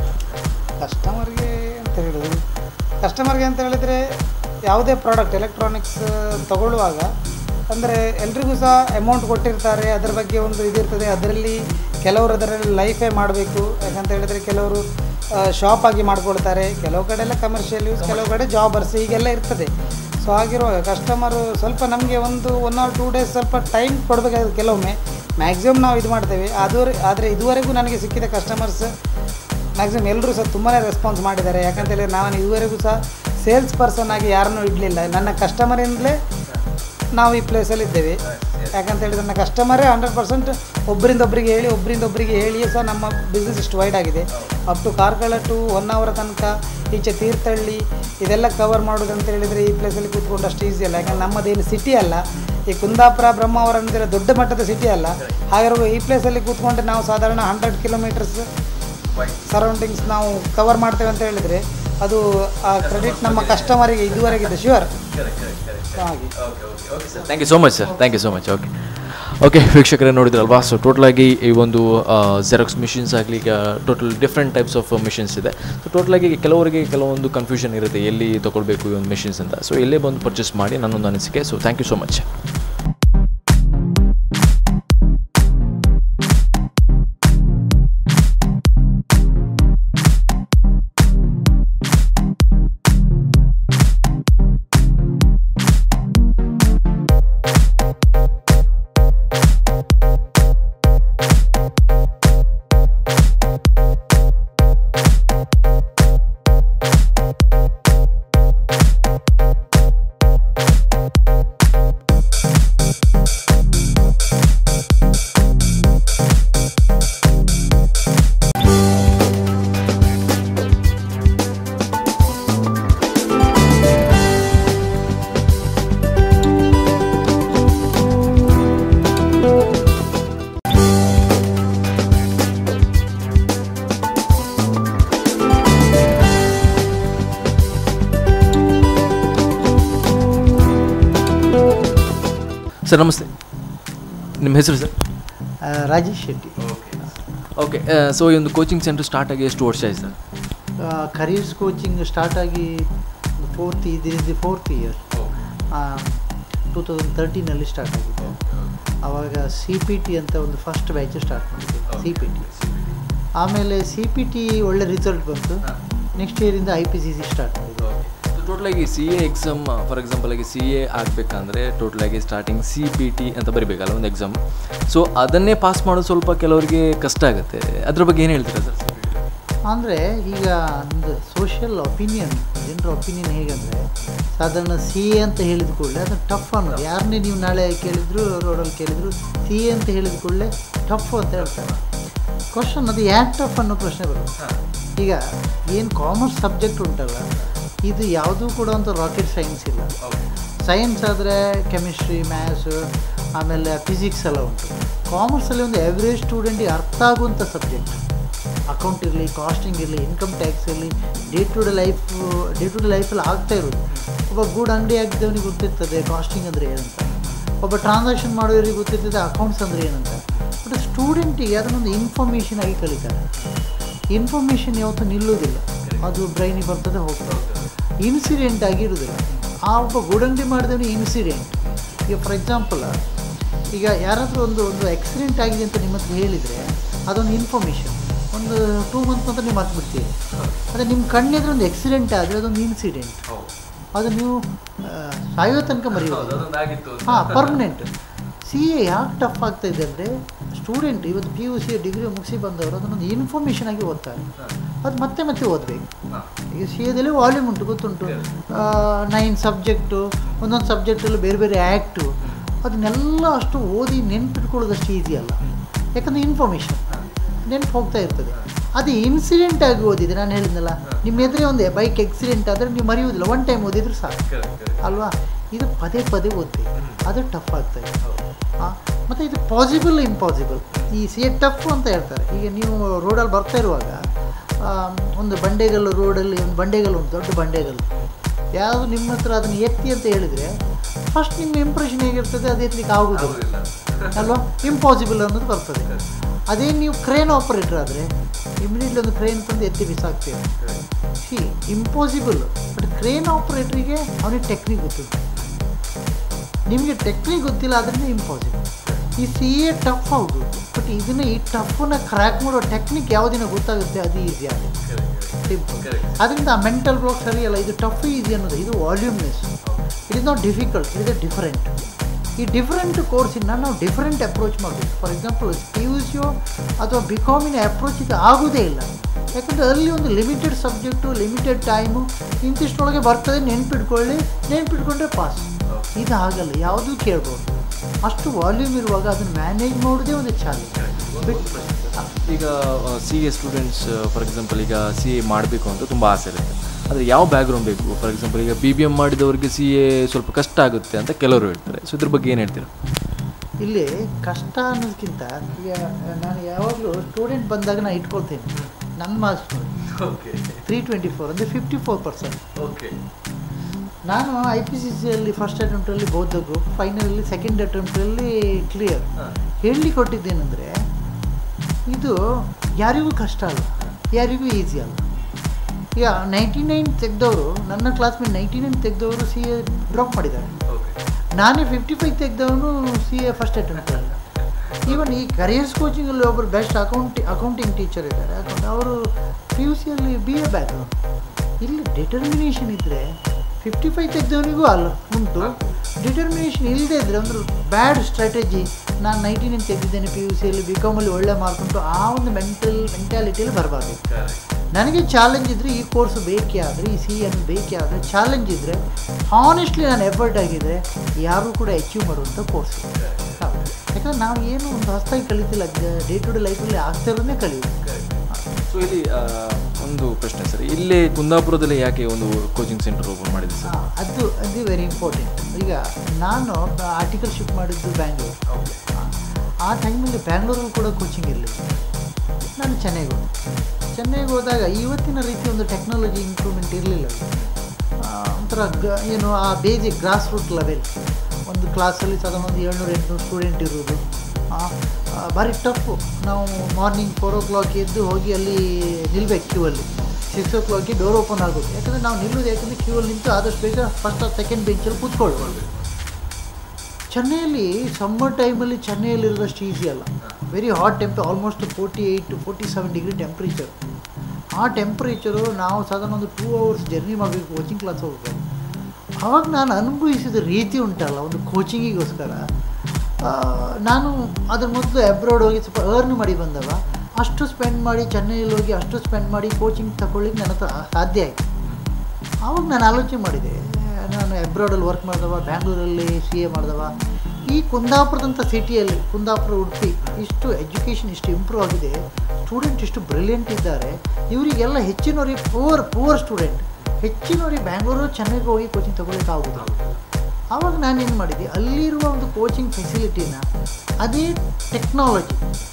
ಕಸ್ಟಮರ್ಗೆ ಅಂತ ಹೇಳೋದು ಕಸ್ಟಮರ್ಗೆ ಅಂತ ಹೇಳಿದರೆ ಯಾವುದೇ ಪ್ರಾಡಕ್ಟ್ ಎಲೆಕ್ಟ್ರಾನಿಕ್ಸ್ ತಗೊಳ್ಳುವಾಗ ಅಂದರೆ ಎಲ್ರಿಗೂ ಸಹ ಅಮೌಂಟ್ ಕೊಟ್ಟಿರ್ತಾರೆ ಅದರ ಬಗ್ಗೆ ಒಂದು ಇದಿರ್ತದೆ ಅದರಲ್ಲಿ ಕೆಲವರು ಅದರಲ್ಲಿ ಲೈಫೇ ಮಾಡಬೇಕು ಯಾಕಂತ ಹೇಳಿದರೆ ಕೆಲವರು ಶಾಪ್ ಆಗಿ ಮಾಡ್ಕೊಳ್ತಾರೆ ಕೆಲವು ಕಡೆ ಎಲ್ಲ ಕಮರ್ಷಿಯಲ್ ಯೂಸ್ ಕೆಲವು ಕಡೆ ಜಾಬರ್ಸ್ ಹೀಗೆಲ್ಲ ಇರ್ತದೆ ಸೊ ಹಾಗಿರುವಾಗ ಕಸ್ಟಮರು ಸ್ವಲ್ಪ ನಮಗೆ ಒಂದು ಒನ್ ಆರ್ ಟೂ ಡೇಸ್ ಸ್ವಲ್ಪ ಟೈಮ್ ಕೊಡಬೇಕಾಗುತ್ತೆ ಕೆಲವೊಮ್ಮೆ ಮ್ಯಾಕ್ಸಿಮಮ್ ನಾವು ಇದು ಮಾಡ್ತೇವೆ ಅದು ಆದರೆ ಇದುವರೆಗೂ ನನಗೆ ಸಿಕ್ಕಿದ ಕಸ್ಟಮರ್ಸ್ ಮ್ಯಾಕ್ಸಿಮಮ್ ಎಲ್ಲರೂ ಸಹ ತುಂಬಾ ರೆಸ್ಪಾನ್ಸ್ ಮಾಡಿದ್ದಾರೆ ಯಾಕಂತ ಹೇಳಿದ್ರೆ ನಾನು ಇದುವರೆಗೂ ಸಹ ಸೇಲ್ಸ್ ಪರ್ಸನ್ ಆಗಿ ಯಾರನ್ನೂ ಇಡಲಿಲ್ಲ ನನ್ನ ಕಸ್ಟಮರಿಂದಲೇ ನಾವು ಈ ಪ್ಲೇಸಲ್ಲಿ ಇದ್ದೇವೆ ಯಾಕಂತ ಹೇಳಿದ್ರೆ ನನ್ನ ಕಸ್ಟಮರೇ ಹಂಡ್ರೆಡ್ ಪರ್ಸೆಂಟ್ ಒಬ್ಬರಿಂದ ಒಬ್ಬರಿಗೆ ಹೇಳಿ ಒಬ್ಬರಿಂದ ಒಬ್ಬರಿಗೆ ಹೇಳಿಯೇ ಸಹ ನಮ್ಮ ಬಿಸ್ನೆಸ್ ಇಷ್ಟು ವೈಡ್ ಆಗಿದೆ up to Karkala to one hour ತನಕ ಈಚೆ ತೀರ್ಥಹಳ್ಳಿ ಇದೆಲ್ಲ ಕವರ್ ಮಾಡೋದು ಅಂತ ಹೇಳಿದರೆ ಈ ಪ್ಲೇಸಲ್ಲಿ ಕೂತ್ಕೊಂಡು ಅಷ್ಟು ಈಸಿ ಅಲ್ಲ ಯಾಕಂದ್ರೆ ನಮ್ಮದೇನು ಸಿಟಿ ಅಲ್ಲ ಈ ಕುಂದಾಪುರ ಬ್ರಹ್ಮಾವರ ಅಂದರೆ ದೊಡ್ಡ ಮಟ್ಟದ ಸಿಟಿ ಅಲ್ಲ ಹಾಗಿರುವಾಗ ಈ ಪ್ಲೇಸಲ್ಲಿ ಕೂತ್ಕೊಂಡ್ರೆ ನಾವು ಸಾಧಾರಣ ಹಂಡ್ರೆಡ್ ಕಿಲೋಮೀಟರ್ಸ್ ಸರೌಂಡಿಂಗ್ಸ್ ನಾವು ಕವರ್ ಮಾಡ್ತೇವೆ ಅಂತ ಹೇಳಿದರೆ ಅದು ಆ ಕ್ರೆಡಿಟ್ ನಮ್ಮ ಕಸ್ಟಮರಿಗೆ ಇದುವರೆಗಿದೆ ಶ್ಯೂರ್ ಹಾಗೆ thank you so much sir thank you so much okay okay ವೀಕ್ಷಕರೇ ನೋಡಿದ್ರಲ್ವಾ ಸೊ ಟೋಟಲಾಗಿ ಈ ಒಂದು ಜೆರಾಕ್ಸ್ ಮಿಷಿನ್ಸ್ ಆಗಲಿ ಈಗ total different types of machines ಇದೆ ಸೊ ಟೋಟಲಾಗಿ ಕೆಲವರಿಗೆ ಕೆಲವೊಂದು ಕನ್ಫ್ಯೂಷನ್ ಇರುತ್ತೆ ಎಲ್ಲಿ ತೊಗೊಳ್ಬೇಕು ಈ ಒಂದು ಮಿಷಿನ್ಸ್ ಅಂತ ಸೊ ಎಲ್ಲೇ ಬಂದು ಪರ್ಚೇಸ್ ಮಾಡಿ ನನ್ನೊಂದು ಅನಿಸಿಕೆ so thank you so much sir ನಮಸ್ತೆ ನಿಮ್ಮ ಹೆಸರು sir Rajesh Shetty okay so ಈ ಒಂದು ಕೋಚಿಂಗ್ ಸೆಂಟರ್ ಸ್ಟಾರ್ಟ್ ಆಗಿ ಎಷ್ಟು ವರ್ಷ ಆಯ್ತು ಸರ್ ಕರಿಯರ್ಸ್ ಕೋಚಿಂಗ್ ಸ್ಟಾರ್ಟ್ ಆಗಿ ಫೋರ್ತ್ ಇದು ಫೋರ್ತ್ ಇಯರ್ ಟೂ ತೌಸಂಡ್ ತರ್ಟೀನಲ್ಲಿ ಸ್ಟಾರ್ಟ್ ಆಗಿದೆ ಆವಾಗ ಸಿ ಪಿ ಟಿ ಅಂತ ಒಂದು ಫಸ್ಟ್ ಬ್ಯಾಚ್ ಸ್ಟಾರ್ಟ್ ಮಾಡಿದ್ದೆ ಸಿ ಪಿ ಟಿ ಆಮೇಲೆ ಸಿ ಪಿ ಟಿ ಒಳ್ಳೆ ರಿಸಲ್ಟ್ ಬಂತು ನೆಕ್ಸ್ಟ್ ಇಯರಿಂದ I P C C start ಮಾಡಿದೆ ಟೋಟಲಾಗಿ C A exam for example ಆಗಿ ಸಿ ಎ ಆಗಬೇಕಂದ್ರೆ ಟೋಟಲಾಗಿ ಸ್ಟಾರ್ಟಿಂಗ್ ಸಿ ಪಿ ಟಿ ಅಂತ ಬರಿಬೇಕಲ್ಲ ಒಂದು ಎಕ್ಸಾಮ್ ಸೊ ಅದನ್ನೇ ಪಾಸ್ ಮಾಡೋದು ಸ್ವಲ್ಪ ಕೆಲವರಿಗೆ ಕಷ್ಟ ಆಗುತ್ತೆ ಅದ್ರ ಬಗ್ಗೆ ಏನು ಹೇಳ್ತೀರಾ ಸರ್ ಅಂದರೆ ಈಗ ಒಂದು ಸೋಷಿಯಲ್ ಒಪಿನಿಯನ್ ಜನರ ಒಪಿನಿಯನ್ ಹೇಗಂದರೆ ಸಾಧಾರಣ ಸಿ ಎ ಅಂತ ಹೇಳಿದ ಕೂಡಲೇ ಅದು ಟಫ್ ಅನ್ನೋದು ಯಾರನ್ನೇ ನೀವು ನಾಳೆ ಕೇಳಿದ್ರು ರೋಡಲ್ಲಿ ಕೇಳಿದ್ರು ಸಿ ಎ ಅಂತ ಹೇಳಿದ ಕೂಡಲೇ ಟಫ್ ಅಂತ ಹೇಳ್ತಾರೆ ಕ್ವಶನ್ ಅದು ಯಾಕೆ ಟಫ್ ಅನ್ನೋ ಪ್ರಶ್ನೆ ಬರುತ್ತೆ ಈಗ ಏನು ಕಾಮರ್ಸ್ ಸಬ್ಜೆಕ್ಟ್ ಉಂಟಲ್ಲ ಇದು ಯಾವುದೂ ಕೂಡ ಒಂದು ರಾಕೆಟ್ ಸೈನ್ಸ್ ಇಲ್ಲ ಸೈನ್ಸ್ ಆದರೆ ಕೆಮಿಸ್ಟ್ರಿ ಮ್ಯಾಥ್ಸು ಆಮೇಲೆ ಫಿಸಿಕ್ಸ್ ಎಲ್ಲ ಉಂಟು ಕಾಮರ್ಸಲ್ಲಿ ಒಂದು ಎವ್ರೇಜ್ ಸ್ಟೂಡೆಂಟಿಗೆ ಅರ್ಥ ಆಗುವಂಥ ಸಬ್ಜೆಕ್ಟ್ ಅಕೌಂಟ್ ಇರಲಿ ಕಾಸ್ಟಿಂಗ್ ಇರಲಿ ಇನ್ಕಮ್ ಟ್ಯಾಕ್ಸ್ ಇರಲಿ day to day life day to day ಲೈಫಲ್ಲಿ ಆಗ್ತಾ ಇರೋದು ಒಬ್ಬ ಗೂಡ್ ಅಂಗಡಿ ಆಗಿದ್ದವನಿಗೆ ಗೊತ್ತಿರ್ತದೆ ಕಾಸ್ಟಿಂಗ್ ಅಂದರೆ ಏನಂತ ಒಬ್ಬ ಟ್ರಾನ್ಸಾಕ್ಷನ್ ಮಾಡೋರಿಗೆ ಗೊತ್ತಿರ್ತದೆ ಅಕೌಂಟ್ಸ್ ಅಂದರೆ ಏನಂತ ಬಟ್ ಸ್ಟೂಡೆಂಟಿಗೆ ಅದನ್ನೊಂದು ಇನ್ಫಾರ್ಮೇಷನ್ ಆಗಿ ಕಲಿತಾರೆ ಇನ್ಫಾರ್ಮೇಷನ್ ಯಾವತ್ತೂ ನಿಲ್ಲೋದಿಲ್ಲ ಅದು ಬ್ರೈನಿಗೆ ಬರ್ತದೆ ಹೋಗ್ತದೆ ಇನ್ಸಿಡೆಂಟ್ ಆಗಿ ಇರೋದಿಲ್ಲ ಆ ಒಬ್ಬ ಗೂಡಂಗಡಿ ಮಾಡಿದವನಿಗೆ ಇನ್ಸಿಡೆಂಟ್ ಈಗ ಫಾರ್ ಎಕ್ಸಾಂಪಲ್ ಈಗ ಯಾರಾದರೂ ಒಂದು ಒಂದು ಆಕ್ಸಿಡೆಂಟ್ ಆಗಿದೆ ಅಂತ ನಿಮ್ಮ ಹತ್ರ ಹೇಳಿದರೆ ಅದೊಂದು ಇನ್ಫಾರ್ಮೇಷನ್ ಒಂದು ಟೂ ಮಂತ್ ನಂತರ ನೀವು ಮರ್ತ್ಬಿಡ್ತೀರಿ ಅದೇ ನಿಮ್ಮ ಕಣ್ಣೆದ್ರೆ ಒಂದು ಆಕ್ಸಿಡೆಂಟ್ ಆದರೆ ಅದೊಂದು ಇನ್ಸಿಡೆಂಟ್ ಅದು ನೀವು ಆ, ಸಾಯೋ ತನಕ ಮರೆಯೋದು ಹಾಂ ಪರ್ಮನೆಂಟ್ ಸಿ ಎ ಯಾಕೆ ಟಫ್ ಆಗ್ತಾ ಇದೆ ಅಂದರೆ ಸ್ಟೂಡೆಂಟ್ ಇವತ್ತು ಪಿ ಯು ಸಿ ಡಿಗ್ರಿ ಮುಗಿಸಿ ಬಂದವರು ಅದನ್ನೊಂದು ಇನ್ಫಾರ್ಮೇಷನ್ ಆಗಿ ಓದ್ತಾರೆ ಅದು ಮತ್ತೆ ಮತ್ತೆ ಓದಬೇಕು ಈಗ ಸಿ ಎದಲ್ಲಿ ವಾಲ್ಯೂಮ್ ಉಂಟು ಗೊತ್ತುಂಟು ನೈನ್ ಸಬ್ಜೆಕ್ಟು ಒಂದೊಂದು ಸಬ್ಜೆಕ್ಟಲ್ಲಿ ಬೇರೆ ಬೇರೆ ಆ್ಯಕ್ಟು ಅದನ್ನೆಲ್ಲ ಅಷ್ಟು ಓದಿ ನೆನ್ಪಿಟ್ಕೊಳ್ಳೋದಷ್ಟು ಈಸಿ ಅಲ್ಲ ಯಾಕಂದರೆ ಇನ್ಫಾರ್ಮೇಷನ್ ನೆನ್ಪು ಹೋಗ್ತಾ ಇರ್ತದೆ ಅದು ಇನ್ಸಿಡೆಂಟ್ ಆಗಿ ಓದಿದೆ ನಾನು ಹೇಳಿದ್ನಲ್ಲ ನಿಮ್ಮ ಎದುರೇ ಒಂದು ಬೈಕ್ ಆಕ್ಸಿಡೆಂಟ್ ಆದರೆ ನೀವು ಮರೆಯುವುದಿಲ್ಲ ಒನ್ ಟೈಮ್ ಓದಿದ್ರು ಸಾಕು ಅಲ್ವಾ ಇದು ಪದೇ ಪದೇ ಓದ್ಬೇಕು ಅದು ಟಫ್ ಆಗ್ತದೆ ಹಾಂ ಮತ್ತು ಇದು ಪಾಸಿಬಲ್ ಇಂಪಾಸಿಬಲ್ ಈ ಸಿ ಎ ಟಫ್ ಅಂತ ಹೇಳ್ತಾರೆ ಈಗ ನೀವು ರೋಡಲ್ಲಿ ಬರ್ತಾ ಇರುವಾಗ ಆ, ಒಂದು ಬಂಡೆಗಲ್ಲು ರೋಡಲ್ಲಿ ಒಂದು ಬಂಡೆಗಲ್ಲು ಉಂಟು ದೊಡ್ಡ ಬಂಡೆಗಲ್ಲು ಯಾವುದು ನಿಮ್ಮ ಹತ್ರ ಅದನ್ನು ಎತ್ತಿ ಅಂತ ಹೇಳಿದರೆ ಫಸ್ಟ್ ನಿಮ್ಮ ಇಂಪ್ರೆಷನ್ ಹೇಗಿರ್ತದೆ ಅದು ಎತ್ತಲಿಕ್ಕೆ ಆಗೋದಿಲ್ಲ ಅಲ್ವಾ ಇಂಪಾಸಿಬಲ್ ಅನ್ನೋದು ಬರ್ತದೆ ಅದೇ ನೀವು ಕ್ರೇನ್ ಆಪರೇಟರ್ ಆದರೆ ಇಮಿಡಿಯೇಟ್ಲಿ ಒಂದು ಕ್ರೇನ್ ತಂದು ಎತ್ತಿ ಬಿಸಾಕ್ತೀರಿ ಸಿ ಇಂಪಾಸಿಬಲ್ ಬಟ್ ಕ್ರೇನ್ ಆಪರೇಟ್ರಿಗೆ ಅವನಿಗೆ ಟೆಕ್ನಿಕ್ ಗೊತ್ತಿಲ್ಲ ನಿಮಗೆ ಟೆಕ್ನಿಕ್ ಗೊತ್ತಿಲ್ಲ ಅದರಿಂದ ಇಂಪಾಸಿಬಲ್ ಈ ಸಿ ಎ ಟಫ್ ಹೌದು ಬಟ್ ಇದನ್ನು ಈ ಟಫನ್ನ ಕ್ರ್ಯಾಕ್ ಮಾಡೋ ಟೆಕ್ನಿಕ್ ಯಾವುದಿನ ಗೊತ್ತಾಗುತ್ತೆ ಅದು ಈಸಿ ಆಗುತ್ತೆ ಸಿಂಪಲ್ ಅದರಿಂದ ಆ ಮೆಂಟಲ್ ಬ್ಲಾಕ್ ಸರಿಯಲ್ಲ ಇದು ಟಫ್ ಈಸಿ ಅನ್ನೋದು ಇದು ವಾಲ್ಯೂಮ್ನೆಸ್ it is not difficult it is different ಈ ಡಿಫರೆಂಟ್ ಕೋರ್ಸಿನ ನಾವು ಡಿಫರೆಂಟ್ ಅಪ್ರೋಚ್ ಮಾಡಬೇಕು ಫಾರ್ ಎಕ್ಸಾಂಪಲ್ ಪಿ ಯು ಸಿಯೋ ಅಥವಾ ಬಿ ಕಾಮಿನ ಅಪ್ರೋಚ್ ಇದು ಆಗೋದೇ ಇಲ್ಲ ಯಾಕಂದರೆ ಅಲ್ಲಿ ಒಂದು ಲಿಮಿಟೆಡ್ ಸಬ್ಜೆಕ್ಟು ಲಿಮಿಟೆಡ್ ಟೈಮು ಇಂತಿಷ್ಟೊಳಗೆ ಬರ್ತದೆ ನೆನ್ಪಿಟ್ಕೊಳ್ಳಿ ನೆನ್ಪಿಟ್ಕೊಂಡ್ರೆ ಪಾಸ್ ಇದು ಆಗಲ್ಲ ಯಾವುದೂ ಕೇಳ್ಬೋದು ಅಷ್ಟು ವಾಲ್ಯೂಮ್ ಇರುವಾಗ ಅದನ್ನು ಮ್ಯಾನೇಜ್ ಮಾಡೋದೇ ಒಂದು ಚಾಲೆಂಜ್ ಬಿಟ್ಟು ಈಗ C A students for example ಈಗ ಸಿ ಎ ಮಾಡಬೇಕು ಅಂತ ತುಂಬ ಆಸೆ ಇರುತ್ತೆ ಆದರೆ ಯಾವ ಬ್ಯಾಕ್ಗ್ರೌಂಡ್ ಬೇಕು ಫಾರ್ ಎಕ್ಸಾಂಪಲ್ ಈಗ ಬಿ ಬಿ ಎಮ್ ಮಾಡಿದವರಿಗೆ ಸಿ ಎ ಸ್ವಲ್ಪ ಕಷ್ಟ ಆಗುತ್ತೆ ಅಂತ ಕೆಲವರು ಹೇಳ್ತಾರೆ ಸೊ ಇದ್ರ ಬಗ್ಗೆ ಏನು ಹೇಳ್ತೀರಾ ಇಲ್ಲಿ ಕಷ್ಟ ಅನ್ನೋದಕ್ಕಿಂತ ಈಗ ನಾನು ಯಾವಾಗಲೂ ಸ್ಟೂಡೆಂಟ್ ಬಂದಾಗ ನಾನು ಇಟ್ಕೊಳ್ತೇನೆ ನನ್ನ ಮಾರ್ಕ್ಸ್ ತ್ರೀ ಟ್ವೆಂಟಿ ಫೋರ್ ಅಂದರೆ ಫಿಫ್ಟಿ ಫೋರ್ ಪರ್ಸೆಂಟ್ ಓಕೆ ನಾನು ಐ ಪಿ ಸಿ ಸಿಯಲ್ಲಿ ಫಸ್ಟ್ ಅಟೆಂಪ್ಟಲ್ಲಿ ಬೌದ್ಧ ಗ್ರೂಪ್ ಫೈನಲಲ್ಲಿ ಸೆಕೆಂಡ್ ಅಟೆಂಪ್ಟಲ್ಲಿ ಕ್ಲಿಯರ್ ಹೇಳಲಿಕ್ಕೆ ಕೊಟ್ಟಿದ್ದೇನೆಂದರೆ ಇದು ಯಾರಿಗೂ ಕಷ್ಟ ಅಲ್ಲ ಯಾರಿಗೂ ಈಸಿ ಅಲ್ಲ ಈಗ ನೈಂಟಿ ನೈನ್ ತೆಗೆದವರು ನನ್ನ ಕ್ಲಾಸ್ಮೇಟ್ ನೈಂಟಿ ನೈನ್ ತೆಗೆದವರು ಸಿ ಎ ಡ್ರಾಪ್ ಮಾಡಿದ್ದಾರೆ ನಾನೇ ಫಿಫ್ಟಿ ಫೈವ್ ತೆಗೆದವನು ಸಿ ಎ ಫಸ್ಟ್ ಅಟೆಂಪ್ಟಲ್ಲಿ ಈವನ್ ಈ ಕರಿಯರ್ಸ್ ಕೋಚಿಂಗಲ್ಲಿ ಒಬ್ಬರು ಬೆಸ್ಟ್ ಅಕೌಂಟಿ ಅಕೌಂಟಿಂಗ್ ಟೀಚರ್ ಇದ್ದಾರೆ ಅಕೌಂಟ್ ಅವರು ಪಿ ಯು ಸಿಯಲ್ಲಿ ಬಿ ಎ ಬ್ಯಾಕ್ಗ್ರೌಂಡ್ ಇಲ್ಲಿ ಡಿಟರ್ಮಿನೇಷನ್ ಇದ್ದರೆ ಫಿಫ್ಟಿ ಫೈವ್ ತೆಗೆದವನಿಗೂ ಅಲ್ಲ ಉಂಟು ಡಿಟರ್ಮಿನೇಷನ್ ಇಲ್ಲದೆ ಇದ್ದರೆ ಒಂದು ಬ್ಯಾಡ್ ಸ್ಟ್ರಾಟಜಿ ನಾನು ನೈಂಟಿ ನೈನ್ ತೆಗೆದಿದ್ದೇನೆ ಪಿ ಯು ಸಿಯಲ್ಲಿ ಬಿ ಕಾಮಲ್ಲಿ ಒಳ್ಳೆ ಮಾರ್ಕ್ ಉಂಟು ಆ ಒಂದು ಮೆಂಟಲ್ ಮೆಂಟ್ಯಾಲಿಟಿಯಲ್ಲಿ ಬರಬಾರ್ದು ನನಗೆ ಚಾಲೆಂಜ್ ಇದ್ದರೆ ಈ ಕೋರ್ಸ್ ಬೇಕೇ ಆದರೆ ಈ ಸಿ ಅನ್ನು ಬೇಕೇ ಆದರೆ ಚಾಲೆಂಜ್ ಇದ್ದರೆ ಹಾನೆಸ್ಟ್ಲಿ ನಾನು ಎಫರ್ಟ್ ಆಗಿದ್ದರೆ ಯಾರೂ ಕೂಡ ಅಚೀವ್ ಮಾಡುವಂಥ ಕೋರ್ಸ್ ಹೌದು ಯಾಕಂದ್ರೆ ನಾವು ಏನು ಒಂದು ಹೊಸದಾಗಿ ಕಲಿತಿಲ್ಲ ಡೇ ಟು ಡೇ ಲೈಫಲ್ಲಿ ಆಗ್ತಾ ಇರೋದೇ ಕಲಿಯೋದು ಸೊ ಇಲ್ಲಿ ಆ, ಒಂದು ಪ್ರಶ್ನೆ ಸರ್ ಇಲ್ಲೇ ಕುಂದಾಪುರದಲ್ಲಿ ಯಾಕೆ ಒಂದು ಕೋಚಿಂಗ್ ಸೆಂಟರ್ ಓಪನ್ ಮಾಡಿದೆ ಸರ್ ಆ, ಅದು ಅದು ವೆರಿ ಇಂಪಾರ್ಟೆಂಟ್ ಈಗ ನಾನು ಆರ್ಟಿಕಲ್ ಶಿಫ್ಟ್ ಮಾಡಿದ್ದು ಬ್ಯಾಂಗ್ಳೂರು ಆ ಟೈಮಲ್ಲಿ ಬ್ಯಾಂಗ್ಳೂರಲ್ಲಿ ಕೂಡ ಕೋಚಿಂಗ್ ಇರಲಿಲ್ಲ ನಾನು ಚೆನ್ನೈಗೆ ಹೋದೆ ಚೆನ್ನೈಗೆ ಹೋದಾಗ ಇವತ್ತಿನ ರೀತಿ ಒಂದು ಟೆಕ್ನಾಲಜಿ ಇಂಪ್ರೂವ್ಮೆಂಟ್ ಇರಲಿಲ್ಲ ಒಂಥರ ಗ ಏನು ಆ ಬೇಸಿಕ್ ಗ್ರಾಸ್ ರೂಟ್ ಲೆವೆಲ್ ಒಂದು ಕ್ಲಾಸಲ್ಲಿ ಸಾಧಾರಣ ಒಂದು ಏಳ್ನೂರು ಎಂಟುನೂರು ಸ್ಟೂಡೆಂಟ್ ಇರೋದು ಆ, ಆ, ಭಾರಿ ಟಫು ನಾವು ಮಾರ್ನಿಂಗ್ ಫೋರ್ ಓ ಕ್ಲಾಕ್ ಎದ್ದು ಹೋಗಿ ಅಲ್ಲಿ ನಿಲ್ಬೇಕು ಕ್ಯೂ ಅಲ್ಲಿ ಸಿಕ್ಸ್ ಓ ಕ್ಲಾಕಿಗೆ ಡೋರ್ ಓಪನ್ ಆಗೋದು ಯಾಕಂದರೆ ನಾವು ನಿಲ್ಲೋದು ಯಾಕಂದರೆ ಕ್ಯೂ ಅಲ್ಲಿ ನಿಂತು ಆದಷ್ಟು ಬೇಗ ಫಸ್ಟ್ ಆರ್ ಸೆಕೆಂಡ್ ಬೆಂಚಲ್ಲಿ ಕೂತ್ಕೊಳ್ಬಾರ್ದು ಚೆನ್ನೈಯಲ್ಲಿ ಸಮ್ಮರ್ ಟೈಮಲ್ಲಿ ಚೆನ್ನೈಯಲ್ಲಿರೋದಷ್ಟು ಈಸಿ ಅಲ್ಲ very hot temper almost forty eight to forty seven degree temperature ಆ ಟೆಂಪ್ರೇಚರು ನಾವು ಸಾಧಾರಣ ಒಂದು ಟೂ ಅವರ್ಸ್ ಜರ್ನಿ ಮಾಡಬೇಕು ಕೋಚಿಂಗ್ ಕ್ಲಾಸ್ ಹೋಗ್ಬೇಕು ಆವಾಗ ನಾನು ಅನುಭವಿಸಿದ ರೀತಿ ಉಂಟಲ್ಲ ಒಂದು ಕೋಚಿಂಗಿಗೋಸ್ಕರ ಆ, ನಾನು ಅದ್ರ ಮೊದಲು ಅಬ್ರಾಡ್ ಹೋಗಿ ಸ್ವಲ್ಪ ಅರ್ನ್ ಮಾಡಿ ಬಂದವ ಅಷ್ಟು ಸ್ಪೆಂಡ್ ಮಾಡಿ ಚೆನ್ನೈಯಲ್ಲಿ ಹೋಗಿ ಅಷ್ಟು ಸ್ಪೆಂಡ್ ಮಾಡಿ ಕೋಚಿಂಗ್ ತಗೊಳ್ಳಿಕ್ಕೆ ನನ್ನ ಹತ್ರ ಸಾಧ್ಯ ಆಯಿತು ಆವಾಗ ನಾನು ಆಲೋಚನೆ ಮಾಡಿದೆ ನಾನು ಅಬ್ರಾಡಲ್ಲಿ ವರ್ಕ್ ಮಾಡಿದವ ಬ್ಯಾಂಗ್ಳೂರಲ್ಲಿ ಸಿ ಎ ಮಾಡಿದವ ಈ ಕುಂದಾಪುರದಂಥ ಸಿಟಿಯಲ್ಲಿ ಕುಂದಾಪುರ ಉಡುಪಿ ಇಷ್ಟು ಎಜುಕೇಷನ್ ಇಷ್ಟು ಇಂಪ್ರೂವ್ ಆಗಿದೆ ಸ್ಟೂಡೆಂಟ್ ಇಷ್ಟು ಬ್ರಿಲಿಯಂಟ್ ಇದ್ದಾರೆ ಇವರಿಗೆಲ್ಲ ಹೆಚ್ಚಿನವರಿಗೆ ಪೂವರ್ ಪೂವರ್ ಸ್ಟೂಡೆಂಟ್ ಹೆಚ್ಚಿನವರಿಗೆ ಬ್ಯಾಂಗ್ಳೂರು ಚೆನ್ನೈಗೆ ಹೋಗಿ ಕೋಚಿಂಗ್ ತಗೊಳ್ಳಿಕ್ಕೆ ಆಗೋದಿಲ್ಲ ಆವಾಗ ನಾನೇನು ಮಾಡಿದೆ ಅಲ್ಲಿರುವ ಒಂದು ಕೋಚಿಂಗ್ ಫೆಸಿಲಿಟಿನ ಅದೇ ಟೆಕ್ನಾಲಜಿ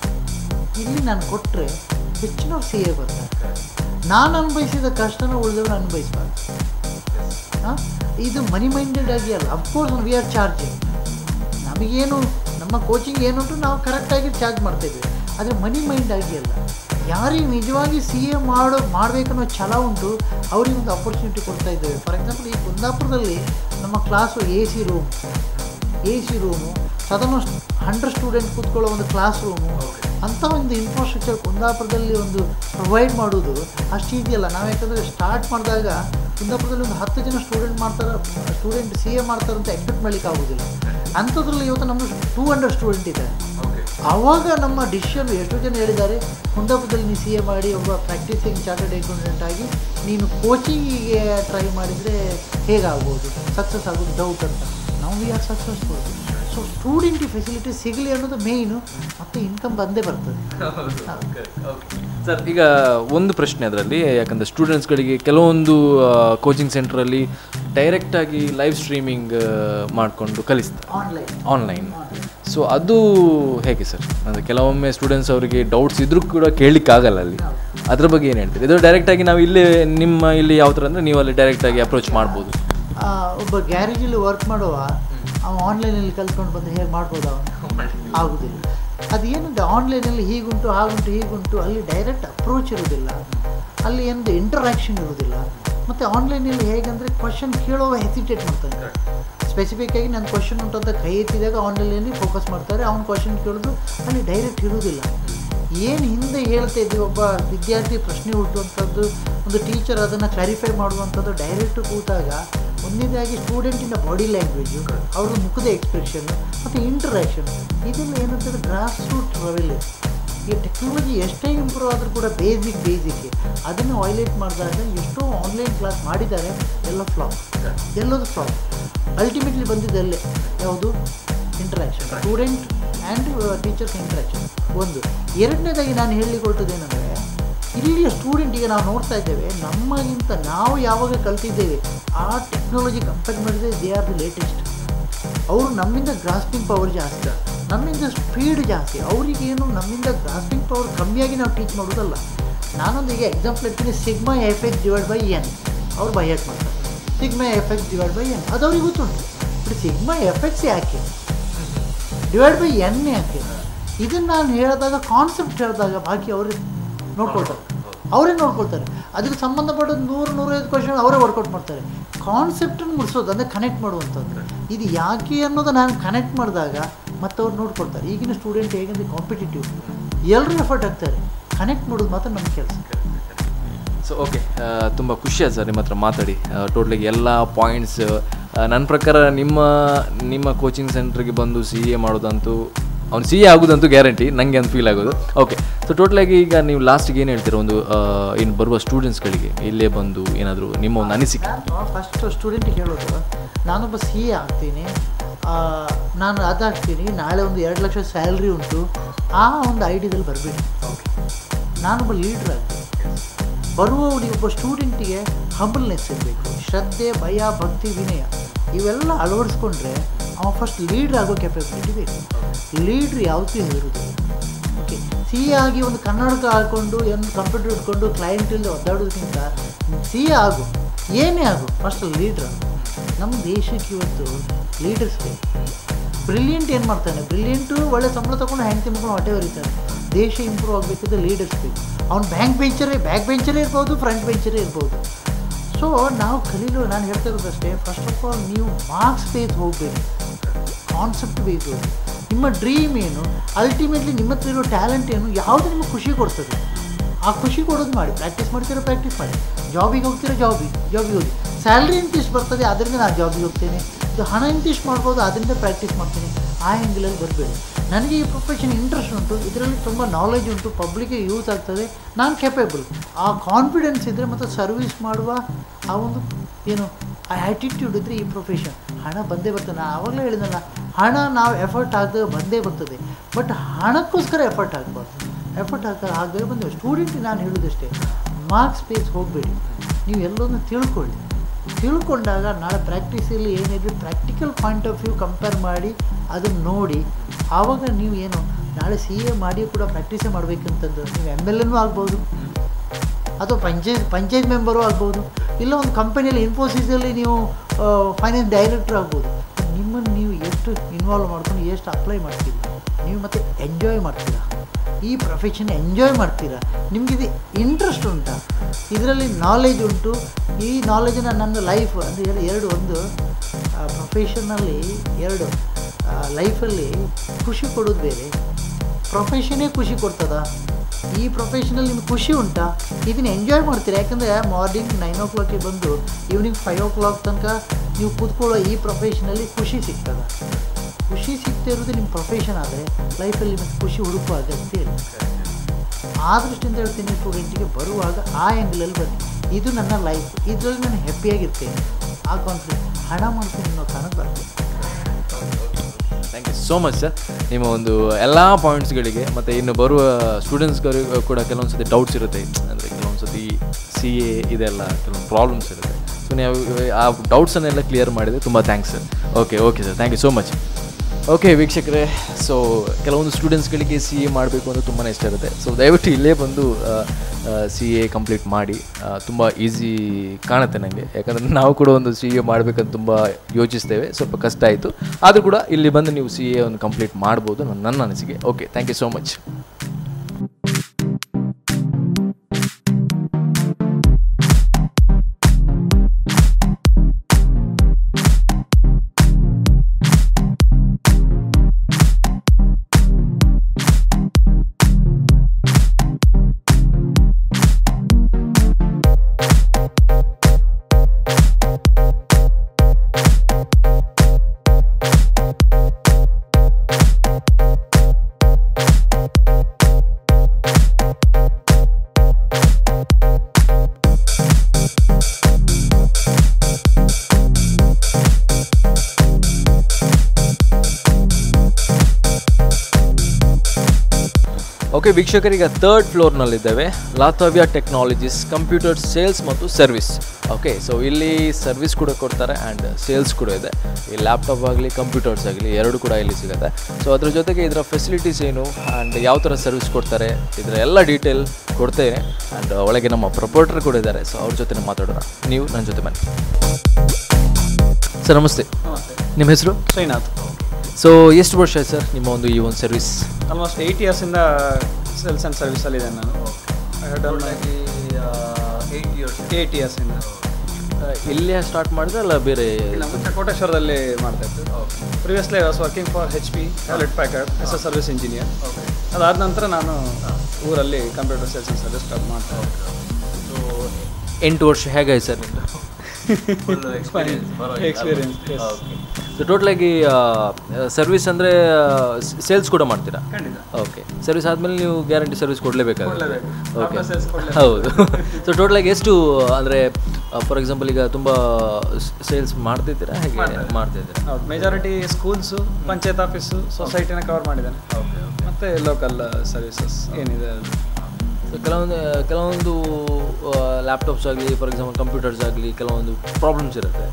ಇಲ್ಲಿ ನಾನು ಕೊಟ್ಟರೆ ಹೆಚ್ಚಿನವ್ರು ಸಿ ಎ ಬರ್ತಾರೆ ನಾನು ಅನುಭವಿಸಿದ ಕಷ್ಟನ ಉಳಿದವರು ಅನುಭವಿಸಬಾರ್ದು ಹಾಂ ಇದು ಮನಿ ಮೈಂಡೆಡ್ ಆಗಿ ಅಲ್ಲ ಅಫ್ಕೋರ್ಸ್ ವಿ ಆರ್ ಚಾರ್ಜಿಂಗ್ ನಮಗೇನು ನಮ್ಮ ಕೋಚಿಂಗ್ ಏನುಂಟು ನಾವು ಕರೆಕ್ಟಾಗಿ ಚಾರ್ಜ್ ಮಾಡ್ತೇವೆ ಆದರೆ ಮನಿ ಮೈಂಡ್ ಆಗಿ ಅಲ್ಲ ಯಾರಿಗೆ ನಿಜವಾಗಿ ಸಿ ಎ ಮಾಡೋ ಮಾಡಬೇಕನ್ನೋ ಛಲ ಉಂಟು ಅವರಿಗೆ ಒಂದು ಅಪರ್ಚುನಿಟಿ ಕೊಡ್ತಾ ಇದ್ದೇವೆ ಫಾರ್ ಎಕ್ಸಾಂಪಲ್ ಈ ಕುಂದಾಪುರದಲ್ಲಿ ನಮ್ಮ class A C room A C room ಸಾಧಾರಣ ಹಂಡ್ರೆಡ್ ಸ್ಟೂಡೆಂಟ್ ಕೂತ್ಕೊಳ್ಳೋ ಒಂದು ಕ್ಲಾಸ್ ರೂಮು ಅಂಥ ಒಂದು ಇನ್ಫ್ರಾಸ್ಟ್ರಕ್ಚರ್ ಕುಂದಾಪುರದಲ್ಲಿ ಒಂದು ಪ್ರೊವೈಡ್ ಮಾಡೋದು ಅಷ್ಟು ಇದೆಯಲ್ಲ ನಾವು ಯಾಕಂದರೆ ಸ್ಟಾರ್ಟ್ ಮಾಡಿದಾಗ ಕುಂದಾಪುರದಲ್ಲಿ ಒಂದು ಹತ್ತು ಜನ ಸ್ಟೂಡೆಂಟ್ ಮಾಡ್ತಾರೆ ಸ್ಟೂಡೆಂಟ್ ಸಿ ಎ ಮಾಡ್ತಾರೆ ಅಂತ ಎಕ್ಸ್ಪೆಕ್ಟ್ ಮಾಡಲಿಕ್ಕೆ ಆಗೋದಿಲ್ಲ ಅಂಥದ್ರಲ್ಲಿ ಇವತ್ತು ನಮ್ಮದು ಟೂ ಹಂಡ್ರೆಡ್ ಸ್ಟೂಡೆಂಟ್ ಇದ್ದಾರೆ ಆವಾಗ ನಮ್ಮ ಡಿಸಿಷನ್ ಎಷ್ಟೋ ಜನ ಹೇಳಿದ್ದಾರೆ ಕುಂದಾಪುರದಲ್ಲಿ ನೀನು ಸಿ ಎ ಮಾಡಿ ಒಬ್ಬ ಪ್ರಾಕ್ಟೀಸಿಂಗ್ ಚಾರ್ಟರ್ಡ್ ಅಕೌಂಟೆಂಟ್ ಆಗಿ ನೀನು ಕೋಚಿಂಗಿಗೆ ಟ್ರೈ ಮಾಡಿದರೆ ಹೇಗಾಗ್ಬೋದು ಸಕ್ಸಸ್ ಆಗೋದು ಡೌಟ್ ಅಂತ ನಾವು ವಿ ಆರ್ ಸಕ್ಸಸ್ಫುಲ್ ಸೊ ಸ್ಟೂಡೆಂಟಿಗೆ ಫೆಸಿಲಿಟಿ ಸಿಗಲಿ ಅನ್ನೋದು ಮೇಯ್ನು ಮತ್ತು ಇನ್ಕಮ್ ಬಂದೇ ಬರ್ತದೆ ಸರ್ ಈಗ ಒಂದು ಪ್ರಶ್ನೆ ಅದರಲ್ಲಿ ಯಾಕಂದರೆ ಸ್ಟೂಡೆಂಟ್ಸ್ಗಳಿಗೆ ಕೆಲವೊಂದು ಕೋಚಿಂಗ್ ಸೆಂಟ್ರಲ್ಲಿ ಡೈರೆಕ್ಟಾಗಿ ಲೈವ್ ಸ್ಟ್ರೀಮಿಂಗ್ ಮಾಡಿಕೊಂಡು ಕಲಿಸ್ತಾರೆ ಆನ್ಲೈನ್ ಆನ್ಲೈನ್ ಸೊ ಅದು ಹೇಗೆ ಸರ್ ಅಂದರೆ ಕೆಲವೊಮ್ಮೆ ಸ್ಟೂಡೆಂಟ್ಸ್ ಅವರಿಗೆ ಡೌಟ್ಸ್ ಇದ್ರೂ ಕೂಡ ಕೇಳಲಿಕ್ಕಾಗಲ್ಲ ಅಲ್ಲಿ ಅದ್ರ ಬಗ್ಗೆ ಏನು ಹೇಳ್ತೀರಿ ಇದು ಡೈರೆಕ್ಟಾಗಿ ನಾವು ಇಲ್ಲಿ ನಿಮ್ಮ ಇಲ್ಲಿ ಯಾವ ಥರ ಅಂದರೆ ನೀವು ಅಲ್ಲಿ ಡೈರೆಕ್ಟಾಗಿ ಅಪ್ರೋಚ್ ಮಾಡ್ಬೋದು ಆ, ಒಬ್ಬ ಗ್ಯಾರೇಜಲ್ಲಿ ವರ್ಕ್ ಮಾಡುವ ಅವ ಆನ್ಲೈನಲ್ಲಿ ಕಲ್ತ್ಕೊಂಡು ಬಂದು ಹೇಗೆ ಮಾಡ್ಬೋದು ಅವನು ಆಗುದಿಲ್ಲ ಅದೇನಂದ್ರೆ ಆನ್ಲೈನಲ್ಲಿ ಹೀಗುಂಟು ಹಾಗುಂಟು ಹೀಗುಂಟು ಅಲ್ಲಿ ಡೈರೆಕ್ಟ್ ಅಪ್ರೋಚ್ ಇರೋದಿಲ್ಲ ಅಲ್ಲಿ ಒಂದು ಇಂಟರಾಕ್ಷನ್ ಇರೋದಿಲ್ಲ ಮತ್ತು ಆನ್ಲೈನಲ್ಲಿ ಹೇಗಂದರೆ ಕ್ವಶನ್ ಕೇಳುವ ಹೆಸಿಟೇಟ್ ಮಾಡ್ತಾನೆ ಸ್ಪೆಸಿಫಿಕ್ ಆಗಿ ನನ್ನ ಕ್ವಶನ್ ಉಂಟು ಅಂತ ಕೈ ಎತ್ತಿದಾಗ ಆನ್ಲೈನಲ್ಲಿ ಫೋಕಸ್ ಮಾಡ್ತಾರೆ ಅವ್ನ ಕ್ವಶನ್ ಕೇಳೋದು ಅಲ್ಲಿ ಡೈರೆಕ್ಟ್ ಇರುವುದಿಲ್ಲ ಏನು ಹಿಂದೆ ಹೇಳ್ತಾ ಇದ್ವಿ ಒಬ್ಬ ವಿದ್ಯಾರ್ಥಿ ಪ್ರಶ್ನೆ ಹುಟ್ಟುವಂಥದ್ದು ಒಂದು ಟೀಚರ್ ಅದನ್ನು ಕ್ಲಾರಿಫೈ ಮಾಡುವಂಥದ್ದು ಡೈರೆಕ್ಟ್ ಕೂತಾಗ ಒಂದನೇದಾಗಿ ಸ್ಟೂಡೆಂಟಿನ ಬಾಡಿ ಲ್ಯಾಂಗ್ವೇಜು ಅವ್ರ ಮುಖದ ಎಕ್ಸ್ಪ್ರೆಷನ್ ಮತ್ತು ಇಂಟರಾಕ್ಷನ್ ಇದೆಲ್ಲ ಏನಂತಂದರೆ ಗ್ರಾಸ್ ರೂಟ್ ಲೆವೆಲ್ ಈ ಟೆಕ್ನಾಲಜಿ ಎಷ್ಟೇ ಇಂಪ್ರೂವ್ ಆದರೂ ಕೂಡ ಬೇಸಿಕ್ ಬೇಸಿಕ್ಕೆ ಅದನ್ನು ವೈಲೇಟ್ ಮಾಡಿದಾಗ ಎಷ್ಟೋ ಆನ್ಲೈನ್ ಕ್ಲಾಸ್ ಮಾಡಿದ್ದಾರೆ ಎಲ್ಲ ಫ್ಲಾಪ್ ಎಲ್ಲದು ಫ್ಲಾಪ್ ಅಲ್ಟಿಮೇಟ್ಲಿ ಬಂದಿದ್ದಲ್ಲೇ ಯಾವುದು interaction student and teachers interaction ಒಂದು ಎರಡನೇದಾಗಿ ನಾನು ಹೇಳಿಕೊಟ್ಟದೇನೆಂದರೆ ಇಲ್ಲಿಯ ಸ್ಟೂಡೆಂಟ್ ಈಗ ನಾವು ನೋಡ್ತಾ ಇದ್ದೇವೆ ನಮ್ಮಗಿಂತ ನಾವು ಯಾವಾಗ ಕಲ್ತಿದ್ದೇವೆ ಆ ಟೆಕ್ನಾಲಜಿ ಕಂಪೇರ್ ಮಾಡಿದರೆ ದೇ ಆರ್ ದಿ ಲೇಟೆಸ್ಟ್ ಅವರು ನಮ್ಮಿಂದ ಗ್ರಾಸ್ಪಿಂಗ್ ಪವರ್ ಜಾಸ್ತಿ ನಮ್ಮಿಂದ ಸ್ಪೀಡ್ ಜಾಸ್ತಿ ಅವರಿಗೇನು ನಮ್ಮಿಂದ ಗ್ರಾಸ್ಪಿಂಗ್ ಪವರ್ ಕಮ್ಮಿಯಾಗಿ ನಾವು ಟೀಚ್ ಮಾಡೋದಲ್ಲ ನಾನೊಂದು ಈಗ ಎಕ್ಸಾಂಪಲ್ ಇರ್ತೀನಿ sigma F X divide by N ಅವ್ರು ಬೈಯಾಟ್ ಮಾಡ್ತಾರೆ sigma F X divide by N ಅದು ಅವ್ರಿಗೆ ಗೊತ್ತುಂಟು ಬಟ್ ಸಿಗ್ಮಾ ಎಫ್ ಎಕ್ಸ್ ಯಾಕೆ ಡಿವೈಡ್ ಬೈ ಎನ್ ಯಾಕೆ ಇದನ್ನು ನಾನು ಹೇಳಿದಾಗ ಕಾನ್ಸೆಪ್ಟ್ ಹೇಳಿದಾಗ ಬಾಕಿ ಅವರು ನೋಡ್ಕೊಳ್ತಾರೆ ಅವರೇ ನೋಡ್ಕೊಳ್ತಾರೆ ಅದಕ್ಕೆ ಸಂಬಂಧಪಟ್ಟದ್ದು ನೂರು ನೂರೈದು ಕ್ವಶನ್ ಅವರೇ ವರ್ಕೌಟ್ ಮಾಡ್ತಾರೆ ಕಾನ್ಸೆಪ್ಟನ್ನು ಮುಡಿಸೋದು ಅಂದರೆ ಕನೆಕ್ಟ್ ಮಾಡುವಂಥದ್ದು ಇದು ಯಾಕೆ ಅನ್ನೋದು ನಾನು ಕನೆಕ್ಟ್ ಮಾಡಿದಾಗ ಮತ್ತೆ ಅವ್ರು ನೋಡ್ಕೊಳ್ತಾರೆ ಈಗಿನ ಸ್ಟೂಡೆಂಟ್ ಹೇಗಂದ್ರೆ ಕಾಂಪಿಟೇಟಿವ್ ಎಲ್ಲರೂ ಎಫರ್ಟ್ ಹಾಕ್ತಾರೆ ಕನೆಕ್ಟ್ ಮಾಡೋದು ಮಾತ್ರ ನಮ್ಮ ಕೆಲಸ ಸೊ ಓಕೆ ತುಂಬ ಖುಷಿ ಆಯ್ತು ಸರ್ ನಿಮ್ಮ ಹತ್ರ ಮಾತಾಡಿ ಟೋಟ್ಲಿಗೆ ಎಲ್ಲ ಪಾಯಿಂಟ್ಸ್ ನನ್ನ ಪ್ರಕಾರ ನಿಮ್ಮ ನಿಮ್ಮ ಕೋಚಿಂಗ್ ಸೆಂಟ್ರಿಗೆ ಬಂದು ಸಿ ಎ ಮಾಡೋದಂತೂ ಅವ್ನು ಸಿ ಎ ಆಗೋದಂತೂ ಗ್ಯಾರಂಟಿ ನನಗೆ ಅಂತ ಫೀಲ್ ಆಗೋದು ಓಕೆ ಸೊ ಟೋಟ್ಲಾಗಿ ಈಗ ನೀವು ಲಾಸ್ಟಿಗೆ ಏನು ಹೇಳ್ತೀರಾ ಒಂದು ಇನ್ನು ಬರುವ ಸ್ಟೂಡೆಂಟ್ಸ್ಗಳಿಗೆ ಇಲ್ಲೇ ಬಂದು ಏನಾದರೂ ನಿಮ್ಮ ಒಂದು ಅನಿಸಿಕೆ ನಾನು ಫಸ್ಟ್ ಸ್ಟೂಡೆಂಟಿಗೆ ಹೇಳೋದು ನಾನೊಬ್ಬ ಸಿ ಎ ಆಗ್ತೀನಿ ಆ, ನಾನು ಅದಾಗ್ತೀನಿ ನಾಳೆ ಒಂದು ಎರಡು ಲಕ್ಷ ಸ್ಯಾಲ್ರಿ ಉಂಟು ಆ ಒಂದು ಐಡಿಯಾದಲ್ಲಿ ಬರಬೇಡಿ ನಾನೊಬ್ಬ ಲೀಡ್ರ್ ಆಗ್ತೀನಿ ಬರುವವನಿಗೆ ಒಬ್ಬ ಸ್ಟೂಡೆಂಟಿಗೆ ಹಂಬಲ್ನೆಸ್ ಇರಬೇಕು ಶ್ರದ್ಧೆ ಭಯ ಭಕ್ತಿ ವಿನಯ ಇವೆಲ್ಲ ಅಳವಡಿಸ್ಕೊಂಡ್ರೆ ಅವ ಫಸ್ಟ್ ಲೀಡ್ರ್ ಆಗೋ ಕೆಪಾಬಿಲಿಟಿ ಬೇಕು ಲೀಡ್ರ್ ಯಾವತ್ತೂ ಹೆದರುದಿಲ್ಲ ಓಕೆ ಸಿ ಎ ಆಗಿ ಒಂದು ಕನ್ನಡಕ ಹಾಕ್ಕೊಂಡು ಒಂದು ಕಂಪ್ಯೂಟರ್ ಇಟ್ಕೊಂಡು ಕ್ಲೈಂಟ್ ಇಲ್ಲದೆ ಒದ್ದಾಡೋದಕ್ಕಿಂತ ಸಿ ಎ ಆಗು ಏನೇ ಆಗು ಫಸ್ಟ್ ಲೀಡ್ರ್ ನಮ್ಮ ದೇಶಕ್ಕೆ ಇವತ್ತು ಲೀಡರ್ಸ್ ಬೇಕು ಬ್ರಿಲಿಯಂಟ್ ಏನು ಮಾಡ್ತಾನೆ ಬ್ರಿಲಿಯಂಟು ಒಳ್ಳೆ ಸಂಬಳ ತೊಗೊಂಡು ಹ್ಯಾಂಗ್ ತಿನ್ಕೊಂಡು ಹೊಟ್ಟೆ ಬರೀತಾನೆ ದೇಶ ಇಂಪ್ರೂವ್ ಆಗಬೇಕಿದ್ರೆ ಲೀಡರ್ಸ್ ಬೇಕು ಅವ್ನು ಬ್ಯಾಂಕ್ ಬೆಂಚರೇ ಬ್ಯಾಕ್ ಬೆಂಚರೇ ಇರ್ಬೋದು ಫ್ರಂಟ್ ಬೆಂಚರೇ ಇರ್ಬೋದು ಸೊ ನಾವು ಕಲೀಲು ನಾನು ಹೇಳ್ತಾ ಇರೋದಷ್ಟೇ ಫಸ್ಟ್ ಆಫ್ ಆಲ್ ನೀವು ಮಾರ್ಕ್ಸ್ ಬೇಸ್ ಹೋಗಬೇಕು ಕಾನ್ಸೆಪ್ಟ್ ಬೇಕು ನಿಮ್ಮ ಡ್ರೀಮ್ ಏನು ಅಲ್ಟಿಮೇಟ್ಲಿ ನಿಮ್ಮ ಹತ್ರ ಇರೋ ಟ್ಯಾಲೆಂಟ್ ಏನು ಯಾವುದು ನಿಮಗೆ ಖುಷಿ ಕೊಡ್ತದೆ ಆ ಖುಷಿ ಕೊಡೋದು ಮಾಡಿ ಪ್ರಾಕ್ಟೀಸ್ ಮಾಡ್ತೀರಾ ಪ್ರಾಕ್ಟೀಸ್ ಮಾಡಿ ಜಾಬಿಗೆ ಹೋಗ್ತೀರಾ ಜಾಬಿಗೆ ಜಾಬಿಗೆ ಹೋಗಿ ಸ್ಯಾಲ್ರಿ ಇಂತಿಷ್ಟು ಬರ್ತದೆ ಅದರಿಂದ ನಾನು ಜಾಬಿಗೆ ಹೋಗ್ತೇನೆ ಇದು ಹಣ ಇಂತಿಷ್ಟು ಮಾಡ್ಬೋದು ಅದರಿಂದ ಪ್ರಾಕ್ಟೀಸ್ ಮಾಡ್ತೀನಿ ಆ ಆ್ಯಂಗಲಲ್ಲಿ ಬರಬೇಡಿ ನನಗೆ ಈ ಪ್ರೊಫೆಷನ್ ಇಂಟ್ರೆಸ್ಟ್ ಉಂಟು ಇದರಲ್ಲಿ ತುಂಬ ನಾಲೆಜ್ ಉಂಟು ಪಬ್ಲಿಕ್ಗೆ ಯೂಸ್ ಆಗ್ತದೆ ನಾನು ಕೆಪೇಬಲ್ ಆ ಕಾನ್ಫಿಡೆನ್ಸ್ ಇದ್ದರೆ ಮತ್ತು ಸರ್ವಿಸ್ ಮಾಡುವ ಆ ಒಂದು ಏನು ಆ ಆ್ಯಟಿಟ್ಯೂಡ್ ಇದ್ದರೆ ಈ ಪ್ರೊಫೆಷನ್ ಹಣ ಬಂದೇ ಬರ್ತದೆ ನಾನು ಆವಾಗಲೇ ಹೇಳಿದ್ನಲ್ಲ ಹಣ ನಾವು ಎಫರ್ಟ್ ಹಾಕಿದಾಗ ಬಂದೇ ಬರ್ತದೆ ಬಟ್ ಹಣಕ್ಕೋಸ್ಕರ ಎಫರ್ಟ್ ಆಗಬಾರ್ದು ಎಫರ್ಟ್ ಹಾಕ ಆಗದೆ ಬಂದು ಸ್ಟೂಡೆಂಟಿಗೆ ನಾನು ಹೇಳೋದಷ್ಟೇ ಮಾರ್ಕ್ಸ್ ಬೇಸ್ ಹೋಗಬೇಡಿ ನೀವು ಎಲ್ಲೊಂದು ತಿಳ್ಕೊಳ್ಳಿ ತಿಳ್ಕೊಂಡಾಗ ನಾಳೆ ಪ್ರಾಕ್ಟೀಸಲ್ಲಿ ಏನಿದೆ practical point of view compare ಮಾಡಿ ಅದನ್ನು ನೋಡಿ ಆವಾಗ ನೀವು ಏನು ನಾಳೆ ಸಿ ಎ ಮಾಡಿ ಕೂಡ ಪ್ರಾಕ್ಟೀಸೇ ಮಾಡಬೇಕಂತಂದು ನೀವು ಎಮ್ ಎಲ್ ಎನೂ ಆಗ್ಬೋದು ಅಥವಾ ಪಂಚಾಯತ್ ಪಂಚಾಯತ್ ಮೆಂಬರು ಆಗ್ಬೋದು ಇಲ್ಲ ಒಂದು ಕಂಪನಿಯಲ್ಲಿ ಇನ್ಫೋಸಿಸಲ್ಲಿ ನೀವು ಫೈನಾನ್ಸ್ ಡೈರೆಕ್ಟರ್ ಆಗ್ಬೋದು ನಿಮ್ಮನ್ನು ನೀವು ಎಷ್ಟು ಇನ್ವಾಲ್ವ್ ಮಾಡ್ಕೊಂಡು ಎಷ್ಟು ಅಪ್ಲೈ ಮಾಡ್ತೀರಿ ನೀವು ಮತ್ತೆ ಎಂಜಾಯ್ ಮಾಡ್ತೀರಾ ಈ ಪ್ರೊಫೆಷನ್ ಎಂಜಾಯ್ ಮಾಡ್ತೀರಾ ನಿಮಗಿದು ಇಂಟ್ರೆಸ್ಟ್ ಉಂಟಾ ಇದರಲ್ಲಿ ನಾಲೆಜ್ ಉಂಟು ಈ ನಾಲೆಜನ್ನು ನನ್ನ ಲೈಫ್ ಅಂದರೆ ಎರಡು ಎರಡು ಒಂದು ಪ್ರೊಫೆಷನಲ್ಲಿ ಎರಡು ಲೈಫಲ್ಲಿ ಖುಷಿ ಕೊಡೋದು ಬೇರೆ ಪ್ರೊಫೆಷನ್ನೇ ಖುಷಿ ಕೊಡ್ತದ ಈ ಪ್ರೊಫೆಷನಲ್ಲಿ ನಿಮ್ಗೆ ಖುಷಿ ಉಂಟಾ ಇದನ್ನ ಎಂಜಾಯ್ ಮಾಡ್ತೀರಾ ಯಾಕಂದರೆ ಮಾರ್ನಿಂಗ್ ನೈನ್ ಓ ಕ್ಲಾಕಿಗೆ ಬಂದು ಈವ್ನಿಂಗ್ ಫೈವ್ ಓ ಕ್ಲಾಕ್ ತನಕ ನೀವು ಕೂತ್ಕೊಳ್ಳೋ ಈ ಪ್ರೊಫೆಷನಲ್ಲಿ ಖುಷಿ ಸಿಗ್ತದ ಖುಷಿ ಸಿಗ್ತಾ ಇರೋದು ನಿಮ್ಮ ಪ್ರೊಫೆಷನ್ ಆದರೆ ಲೈಫಲ್ಲಿ ನಿಮಗೆ ಖುಷಿ ಹುಡುಕುವ ಅಗತ್ಯ ಇಲ್ಲ ಆ ದೃಷ್ಟಿಯಿಂದ ಹೇಳ್ತೀನಿ ಸ್ಟೂಡೆಂಟಿಗೆ ಬರುವಾಗ ಆ ಆ್ಯಂಗಲಲ್ಲಿ ಬನ್ನಿ ಇದು ನನ್ನ ಲೈಫ್ ಇದರಲ್ಲಿ ನಾನು ಹ್ಯಾಪಿಯಾಗಿರ್ತೇನೆ ಆ ಕಾನ್ಫಿಡೆನ್ಸ್ ಹಣ ಮಾಡ್ತೀನಿ ಅನ್ನೋ ಕಾರಣಕ್ಕೆ ಬರ್ತೀನಿ thank you so much sir ನಿಮ್ಮ ಒಂದು ಎಲ್ಲ ಪಾಯಿಂಟ್ಸ್ಗಳಿಗೆ ಮತ್ತು ಇನ್ನು ಬರುವ ಸ್ಟೂಡೆಂಟ್ಸ್ಗಳಿಗೂ ಕೂಡ ಕೆಲವೊಂದು ಸತಿ ಡೌಟ್ಸ್ ಇರುತ್ತೆ ಅಂದರೆ ಕೆಲವೊಂದು ಸತಿ ಸಿ ಎ ಇದೆಲ್ಲ ಕೆಲವೊಂದು ಪ್ರಾಬ್ಲಮ್ಸ್ ಇರುತ್ತೆ ಸೊ ನೀವು ಆ ಡೌಟ್ಸನ್ನೆಲ್ಲ ಕ್ಲಿಯರ್ ಮಾಡಿದರೆ ತುಂಬ thanks sir okay okay sir thank you so much okay ವೀಕ್ಷಕರೇ ಸೊ ಕೆಲವೊಂದು ಸ್ಟೂಡೆಂಟ್ಸ್ಗಳಿಗೆ ಸಿ ಎ ಮಾಡಬೇಕು ಅಂತ ತುಂಬಾ ಇಷ್ಟ ಇರುತ್ತೆ ಸೊ ದಯವಿಟ್ಟು ಇಲ್ಲೇ ಬಂದು ಸಿ ಎ ಕಂಪ್ಲೀಟ್ ಮಾಡಿ ತುಂಬ ಈಸಿ ಕಾಣುತ್ತೆ ನನಗೆ ಯಾಕಂದರೆ ನಾವು ಕೂಡ ಒಂದು ಸಿ ಎ ಮಾಡಬೇಕಂತ ತುಂಬ ಯೋಚಿಸ್ತೇವೆ ಸ್ವಲ್ಪ ಕಷ್ಟ ಆಯಿತು ಆದರೂ ಕೂಡ ಇಲ್ಲಿ ಬಂದು ನೀವು ಸಿ ಎ ಒಂದು ಕಂಪ್ಲೀಟ್ ಮಾಡ್ಬೋದು ನನ್ನ ನನ್ನ ಅನಿಸಿಕೆ okay thank you so much okay ವೀಕ್ಷಕರೀಗ ತರ್ಡ್ ಫ್ಲೋರ್ನಲ್ಲಿದ್ದೇವೆ ಲಾತವ್ಯ ಟೆಕ್ನಾಲಜೀಸ್ ಕಂಪ್ಯೂಟರ್ ಸೇಲ್ಸ್ ಮತ್ತು ಸರ್ವಿಸ್ ಓಕೆ ಸೊ ಇಲ್ಲಿ ಸರ್ವಿಸ್ ಕೂಡ ಕೊಡ್ತಾರೆ ಆ್ಯಂಡ್ ಸೇಲ್ಸ್ ಕೂಡ ಇದೆ ಈ ಲ್ಯಾಪ್ಟಾಪ್ ಆಗಲಿ ಕಂಪ್ಯೂಟರ್ಸ್ ಆಗಲಿ ಎರಡು ಕೂಡ ಇಲ್ಲಿ ಸಿಗುತ್ತೆ ಸೊ ಅದ್ರ ಜೊತೆಗೆ ಇದರ ಫೆಸಿಲಿಟೀಸ್ ಏನು ಆ್ಯಂಡ್ ಯಾವ ಥರ ಸರ್ವಿಸ್ ಕೊಡ್ತಾರೆ ಇದರ ಎಲ್ಲ ಡೀಟೇಲ್ ಕೊಡ್ತೇನೆ ಆ್ಯಂಡ್ ಒಳಗೆ ನಮ್ಮ ಪ್ರಪೋರ್ಟರ್ ಕೂಡ ಇದ್ದಾರೆ ಸೊ ಅವ್ರ ಜೊತೆ ಮಾತಾಡೋಣ ನೀವು ನನ್ನ ಜೊತೆ ಬನ್ನಿ ಸರ್ ನಮಸ್ತೆ ನಿಮ್ಮ ಹೆಸರು ಶ್ರೀನಾಥ್ ಸೊ ಎಷ್ಟು ವರ್ಷ ಆಯ್ತು ಸರ್ ನಿಮ್ಮ ಒಂದು ಈ ಒಂದು ಸರ್ವಿಸ್ ಆಲ್ಮೋಸ್ಟ್ ಏಯ್ಟ್ ಇಯರ್ಸಿಂದ ಸೇಲ್ಸ್ ಆ್ಯಂಡ್ ಸರ್ವಿಸಲ್ಲಿದೆ ನಾನು ಏಯ್ಟ್ ಇಯರ್ಸಿಂದ ಇಲ್ಲೇ ಸ್ಟಾರ್ಟ್ ಮಾಡಿದ್ರೆ ಅಲ್ಲ ಬೇರೆ ಇಲ್ಲ ಮುಂಚೆ ಕೋಟೇಶ್ವರದಲ್ಲಿ ಮಾಡ್ತಾ ಇತ್ತು previously was working for H P Hewlett Packard as a service engineer ಅದಾದ ನಂತರ ನಾನು ಊರಲ್ಲಿ computer sales and service start ಮಾಡ್ತಾ ಎಂಟು ವರ್ಷ ಹೇಗಾಯ್ತು ಸರ್ ನಿಮ್ಮದು ಎಕ್ಸ್ಪೀರಿಯನ್ಸ್ ಸೊ ಟೋಟಲಾಗಿ ಸರ್ವಿಸ್ ಅಂದರೆ ಸೇಲ್ಸ್ ಕೂಡ ಮಾಡ್ತೀರಾ ಖಂಡಿತ ಓಕೆ ಸರ್ವಿಸ್ ಆದಮೇಲೆ ನೀವು ಗ್ಯಾರಂಟಿ ಸರ್ವಿಸ್ ಕೊಡಲೇಬೇಕಾಗುತ್ತೆ ಕೊಡ್ಲೇಬೇಕು. ಓಕೆ After sales ಕೊಡ್ಲೇಬೇಕು. ಹೌದು ಸೊ ಟೋಟಲಾಗಿ ಎಷ್ಟು ಅಂದರೆ ಫಾರ್ ಎಕ್ಸಾಂಪಲ್ ಈಗ ತುಂಬ ಸೇಲ್ಸ್ ಮಾಡ್ತಿದ್ದೀರಾ ಹೇಗೆ ಮಾಡ್ತಿದ್ದೀರಾ ಹೌದು ಮೆಜಾರಿಟಿ ಸ್ಕೂಲ್ಸು ಪಂಚಾಯತ್ ಆಫೀಸು ಸೊಸೈಟಿನ ಕವರ್ ಮಾಡಿದ್ದೇನೆ ಮತ್ತು ಲೋಕಲ್ ಸರ್ವಿಸಸ್ ಏನಿದೆ ಅದು ಸೊ ಕೆಲವೊಂದು ಕೆಲವೊಂದು ಲ್ಯಾಪ್ಟಾಪ್ಸ್ ಆಗಲಿ ಫಾರ್ ಎಕ್ಸಾಂಪಲ್ ಕಂಪ್ಯೂಟರ್ಸ್ ಆಗಲಿ ಕೆಲವೊಂದು ಪ್ರಾಬ್ಲಮ್ಸ್ ಇರುತ್ತೆ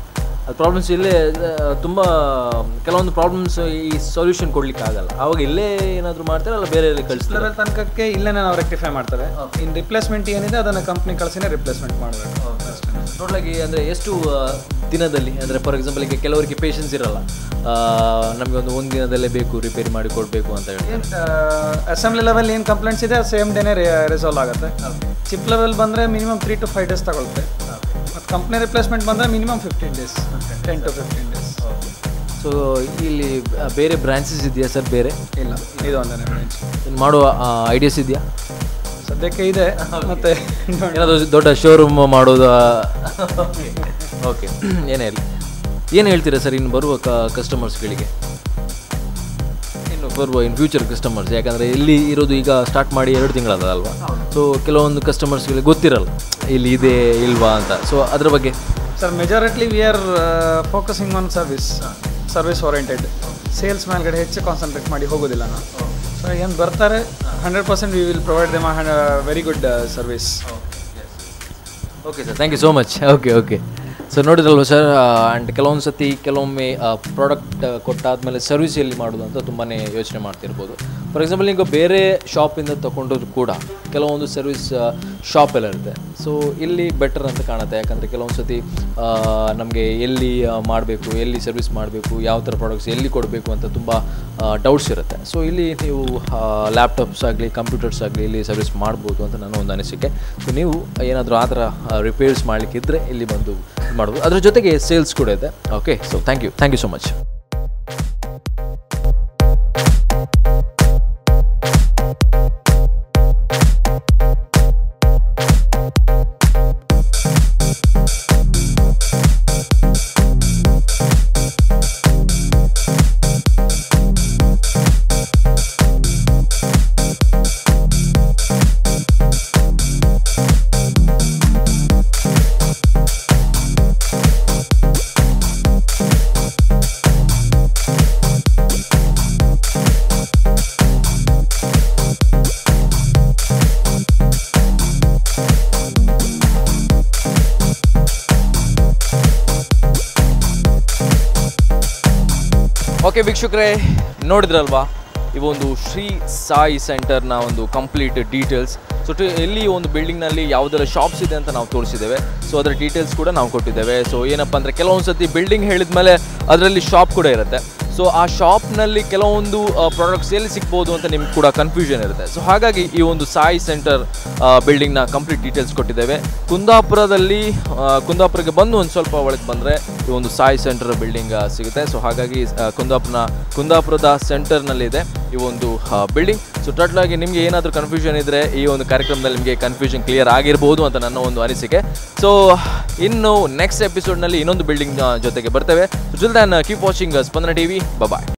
ಅದು ಪ್ರಾಬ್ಲಮ್ಸ್ ಇಲ್ಲೇ ಆ, ತುಂಬ ಕೆಲವೊಂದು ಪ್ರಾಬ್ಲಮ್ಸ್ ಈ ಸೊಲ್ಯೂಷನ್ ಕೊಡ್ಲಿಕ್ಕೆ ಆಗಲ್ಲ ಅವಾಗ ಇಲ್ಲೇ ಏನಾದರೂ ಮಾಡ್ತಾರೆ ಅಲ್ಲ ಬೇರೆ ಕಳಿಸ್ತಾರೆ ಲೆವೆಲ್ ತನಕಕ್ಕೆ ಇಲ್ಲೇ ನಾವು ರೆಕ್ಟಿಫೈ ಮಾಡ್ತಾರೆ ಇನ್ ರಿಪ್ಲೇಸ್ಮೆಂಟ್ ಏನಿದೆ ಅದನ್ನು ಕಂಪ್ನಿ ಕಳಿಸಿನೇ ರಿಪ್ಲೇಸ್ಮೆಂಟ್ ಮಾಡಬೇಕು ಟೋಟಲ್ ಆಗಿ ಅಂದರೆ ಎಷ್ಟು ಆ, ದಿನದಲ್ಲಿ ಅಂದರೆ ಫಾರ್ ಎಕ್ಸಾಂಪಲ್ ಈಗ ಕೆಲವರಿಗೆ ಪೇಷನ್ಸ್ ಇರಲ್ಲ ನಮಗೆ ಒಂದು ಒಂದು ದಿನದಲ್ಲೇ ಬೇಕು ರಿಪೇರಿ ಮಾಡಿ ಕೊಡಬೇಕು ಅಂತ ಹೇಳಿ ಅಸೆಂಬ್ಲಿ ಲೆವೆಲ್ ಏನು ಕಂಪ್ಲೇಂಟ್ಸ್ ಇದೆ ಸೇಮ್ ಡೇನೇ ರಿಸಾಲ್ವ್ ಆಗುತ್ತೆ ಚಿಪ್ ಲೆವೆಲ್ ಬಂದರೆ minimum three to five days ತಗೊಳುತ್ತೆ ಮತ್ತು ಕಂಪ್ನಿ ರಿಪ್ಲೇಸ್ಮೆಂಟ್ ಬಂದರೆ minimum fifteen days ten to fifteen days so ಇಲ್ಲಿ ಆ, ಬೇರೆ ಬ್ರಾಂಚಸ್ ಇದೆಯಾ ಸರ್ ಬೇರೆ ಇಲ್ಲ ಇದು ಒಂದೇ ಬ್ರಾಂಚ್ ಇನ್ನು ಮಾಡುವ ಐಡಿಯಾಸ್ ಇದೆಯಾ ಸದ್ಯಕ್ಕೆ ಇದೆ ಮತ್ತೆ ಏನಾದರೂ ದೊಡ್ಡ ಶೋರೂಮ್ ಮಾಡೋದು ಓಕೆ ಏನೇ ಇರಲಿ ಏನು ಹೇಳ್ತೀರಾ ಸರ್ ಇನ್ನು ಬರುವ ಕಸ್ಟಮರ್ಸ್ಗಳಿಗೆ ಇನ್ನು ಬರುವ ಇನ್ ಫ್ಯೂಚರ್ ಕಸ್ಟಮರ್ಸ್ ಯಾಕಂದರೆ ಇಲ್ಲಿ ಇರೋದು ಈಗ ಸ್ಟಾರ್ಟ್ ಮಾಡಿ ಎರಡು ತಿಂಗಳದ ಅಲ್ವಾ ಸೊ ಕೆಲವೊಂದು ಕಸ್ಟಮರ್ಸ್ಗಳಿಗೆ ಗೊತ್ತಿರಲ್ಲ ಇಲ್ಲಿ ಇದೆ ಇಲ್ವಾ ಅಂತ ಸೊ ಅದ್ರ ಬಗ್ಗೆ sir majorly we are focusing on service service oriented sales ಮೇಲ್ಗಡೆ ಹೆಚ್ಚು ಕಾನ್ಸಂಟ್ರೇಟ್ ಮಾಡಿ ಹೋಗೋದಿಲ್ಲ ನಾವು ಸೊ ಏನು ಬರ್ತಾರೆ hundred percent we will provide them very good service okay sir thank you so much okay okay sir ನೋಡಿದ್ರಲ್ವ ಸರ್ ಆ್ಯಂಡ್ ಕೆಲವೊಂದು ಸತಿ ಕೆಲವೊಮ್ಮೆ ಪ್ರಾಡಕ್ಟ್ ಕೊಟ್ಟಾದಮೇಲೆ ಸರ್ವಿಸ್ ಎಲ್ಲಿ ಮಾಡೋದು ಅಂತ ತುಂಬಾ ಯೋಚನೆ ಮಾಡ್ತಿರ್ಬೋದು ಫಾರ್ ಎಕ್ಸಾಂಪಲ್ ಈಗ ಬೇರೆ ಶಾಪಿಂದ ತೊಗೊಂಡ್ರು ಕೂಡ ಕೆಲವೊಂದು ಸರ್ವಿಸ್ ಶಾಪ್ ಎಲ್ಲ ಇರುತ್ತೆ ಸೊ ಇಲ್ಲಿ ಬೆಟರ್ ಅಂತ ಕಾಣುತ್ತೆ ಯಾಕಂದರೆ ಕೆಲವೊಂದು ಸತಿ ನಮಗೆ ಎಲ್ಲಿ ಮಾಡಬೇಕು ಎಲ್ಲಿ ಸರ್ವಿಸ್ ಮಾಡಬೇಕು ಯಾವ ಥರ ಪ್ರಾಡಕ್ಟ್ಸ್ ಎಲ್ಲಿ ಕೊಡಬೇಕು ಅಂತ ತುಂಬ ಡೌಟ್ಸ್ ಇರುತ್ತೆ ಸೊ ಇಲ್ಲಿ ನೀವು ಲ್ಯಾಪ್ಟಾಪ್ಸ್ ಆಗಲಿ ಕಂಪ್ಯೂಟರ್ಸ್ ಆಗಲಿ ಇಲ್ಲಿ ಸರ್ವಿಸ್ ಮಾಡ್ಬೋದು ಅಂತ ನನ್ನ ಒಂದು ಅನಿಸಿಕೆ ಸೊ ನೀವು ಏನಾದರೂ ಆ ಥರ ರಿಪೇರ್ಸ್ ಮಾಡಲಿಕ್ಕಿದ್ರೆ ಇಲ್ಲಿ ಬಂದು ಇದ್ ಮಾಡ್ಬೋದು ಅದ್ರ ಜೊತೆಗೆ ಸೇಲ್ಸ್ ಕೂಡ ಇದೆ okay so thank you thank you so much okay ವೀಕ್ಷಕರೇ ನೋಡಿದ್ರಲ್ವಾ ಈ ಒಂದು ಶ್ರೀ ಸಾಯಿ ಸೆಂಟರ್ನ ಒಂದು ಕಂಪ್ಲೀಟ್ ಡೀಟೇಲ್ಸ್ ಸೊ ಎಲ್ಲಿ ಒಂದು ಬಿಲ್ಡಿಂಗ್ನಲ್ಲಿ ಯಾವುದೆಲ್ಲ ಶಾಪ್ಸ್ ಇದೆ ಅಂತ ನಾವು ತೋರಿಸಿದ್ದೇವೆ ಸೊ ಅದರ ಡೀಟೇಲ್ಸ್ ಕೂಡ ನಾವು ಕೊಟ್ಟಿದ್ದೇವೆ ಸೊ ಏನಪ್ಪ ಅಂದರೆ ಕೆಲವೊಂದು ಸತಿ ಬಿಲ್ಡಿಂಗ್ ಹೇಳಿದ್ಮೇಲೆ ಅದರಲ್ಲಿ ಶಾಪ್ ಕೂಡ ಇರುತ್ತೆ ಸೊ ಆ ಶಾಪ್ನಲ್ಲಿ ಕೆಲವೊಂದು ಪ್ರಾಡಕ್ಟ್ಸ್ ಎಲ್ಲಿ ಸಿಗ್ಬೋದು ಅಂತ ನಿಮ್ಗೆ ಕೂಡ ಕನ್ಫ್ಯೂಷನ್ ಇರುತ್ತೆ ಸೊ ಹಾಗಾಗಿ ಈ ಒಂದು ಸಾಯಿ ಸೆಂಟರ್ ಬಿಲ್ಡಿಂಗ್ನ ಕಂಪ್ಲೀಟ್ ಡೀಟೇಲ್ಸ್ ಕೊಟ್ಟಿದ್ದೇವೆ ಕುಂದಾಪುರದಲ್ಲಿ ಆ, ಕುಂದಾಪುರಕ್ಕೆ ಬಂದು ಒಂದು ಸ್ವಲ್ಪ ಒಳಗೆ ಬಂದರೆ ಈ ಒಂದು ಸಾಯಿ ಸೆಂಟರ್ ಬಿಲ್ಡಿಂಗ್ ಸಿಗುತ್ತೆ ಸೊ ಹಾಗಾಗಿ ಆ, ಕುಂದಾಪುರ ಕುಂದಾಪುರದ ಸೆಂಟರ್ನಲ್ಲಿದೆ ಈ ಒಂದು ಬಿಲ್ಡಿಂಗ್ ಸೊ ಟೋಟಲ್ ಆಗಿ ನಿಮಗೆ ಏನಾದರೂ ಕನ್ಫ್ಯೂಷನ್ ಇದ್ದರೆ ಈ ಒಂದು ಕಾರ್ಯಕ್ರಮದಲ್ಲಿ ನಿಮಗೆ ಕನ್ಫ್ಯೂಷನ್ ಕ್ಲಿಯರ್ ಆಗಿರ್ಬೋದು ಅಂತ ನನ್ನ ಒಂದು ಅನಿಸಿಕೆ ಸೊ ಇನ್ನು ನೆಕ್ಸ್ಟ್ ಎಪಿಸೋಡ್ನಲ್ಲಿ ಇನ್ನೊಂದು ಬಿಲ್ಡಿಂಗ್ ಜೊತೆಗೆ ಬರ್ತೇವೆ so till then keep watching Spandana T V ಬಾಯ್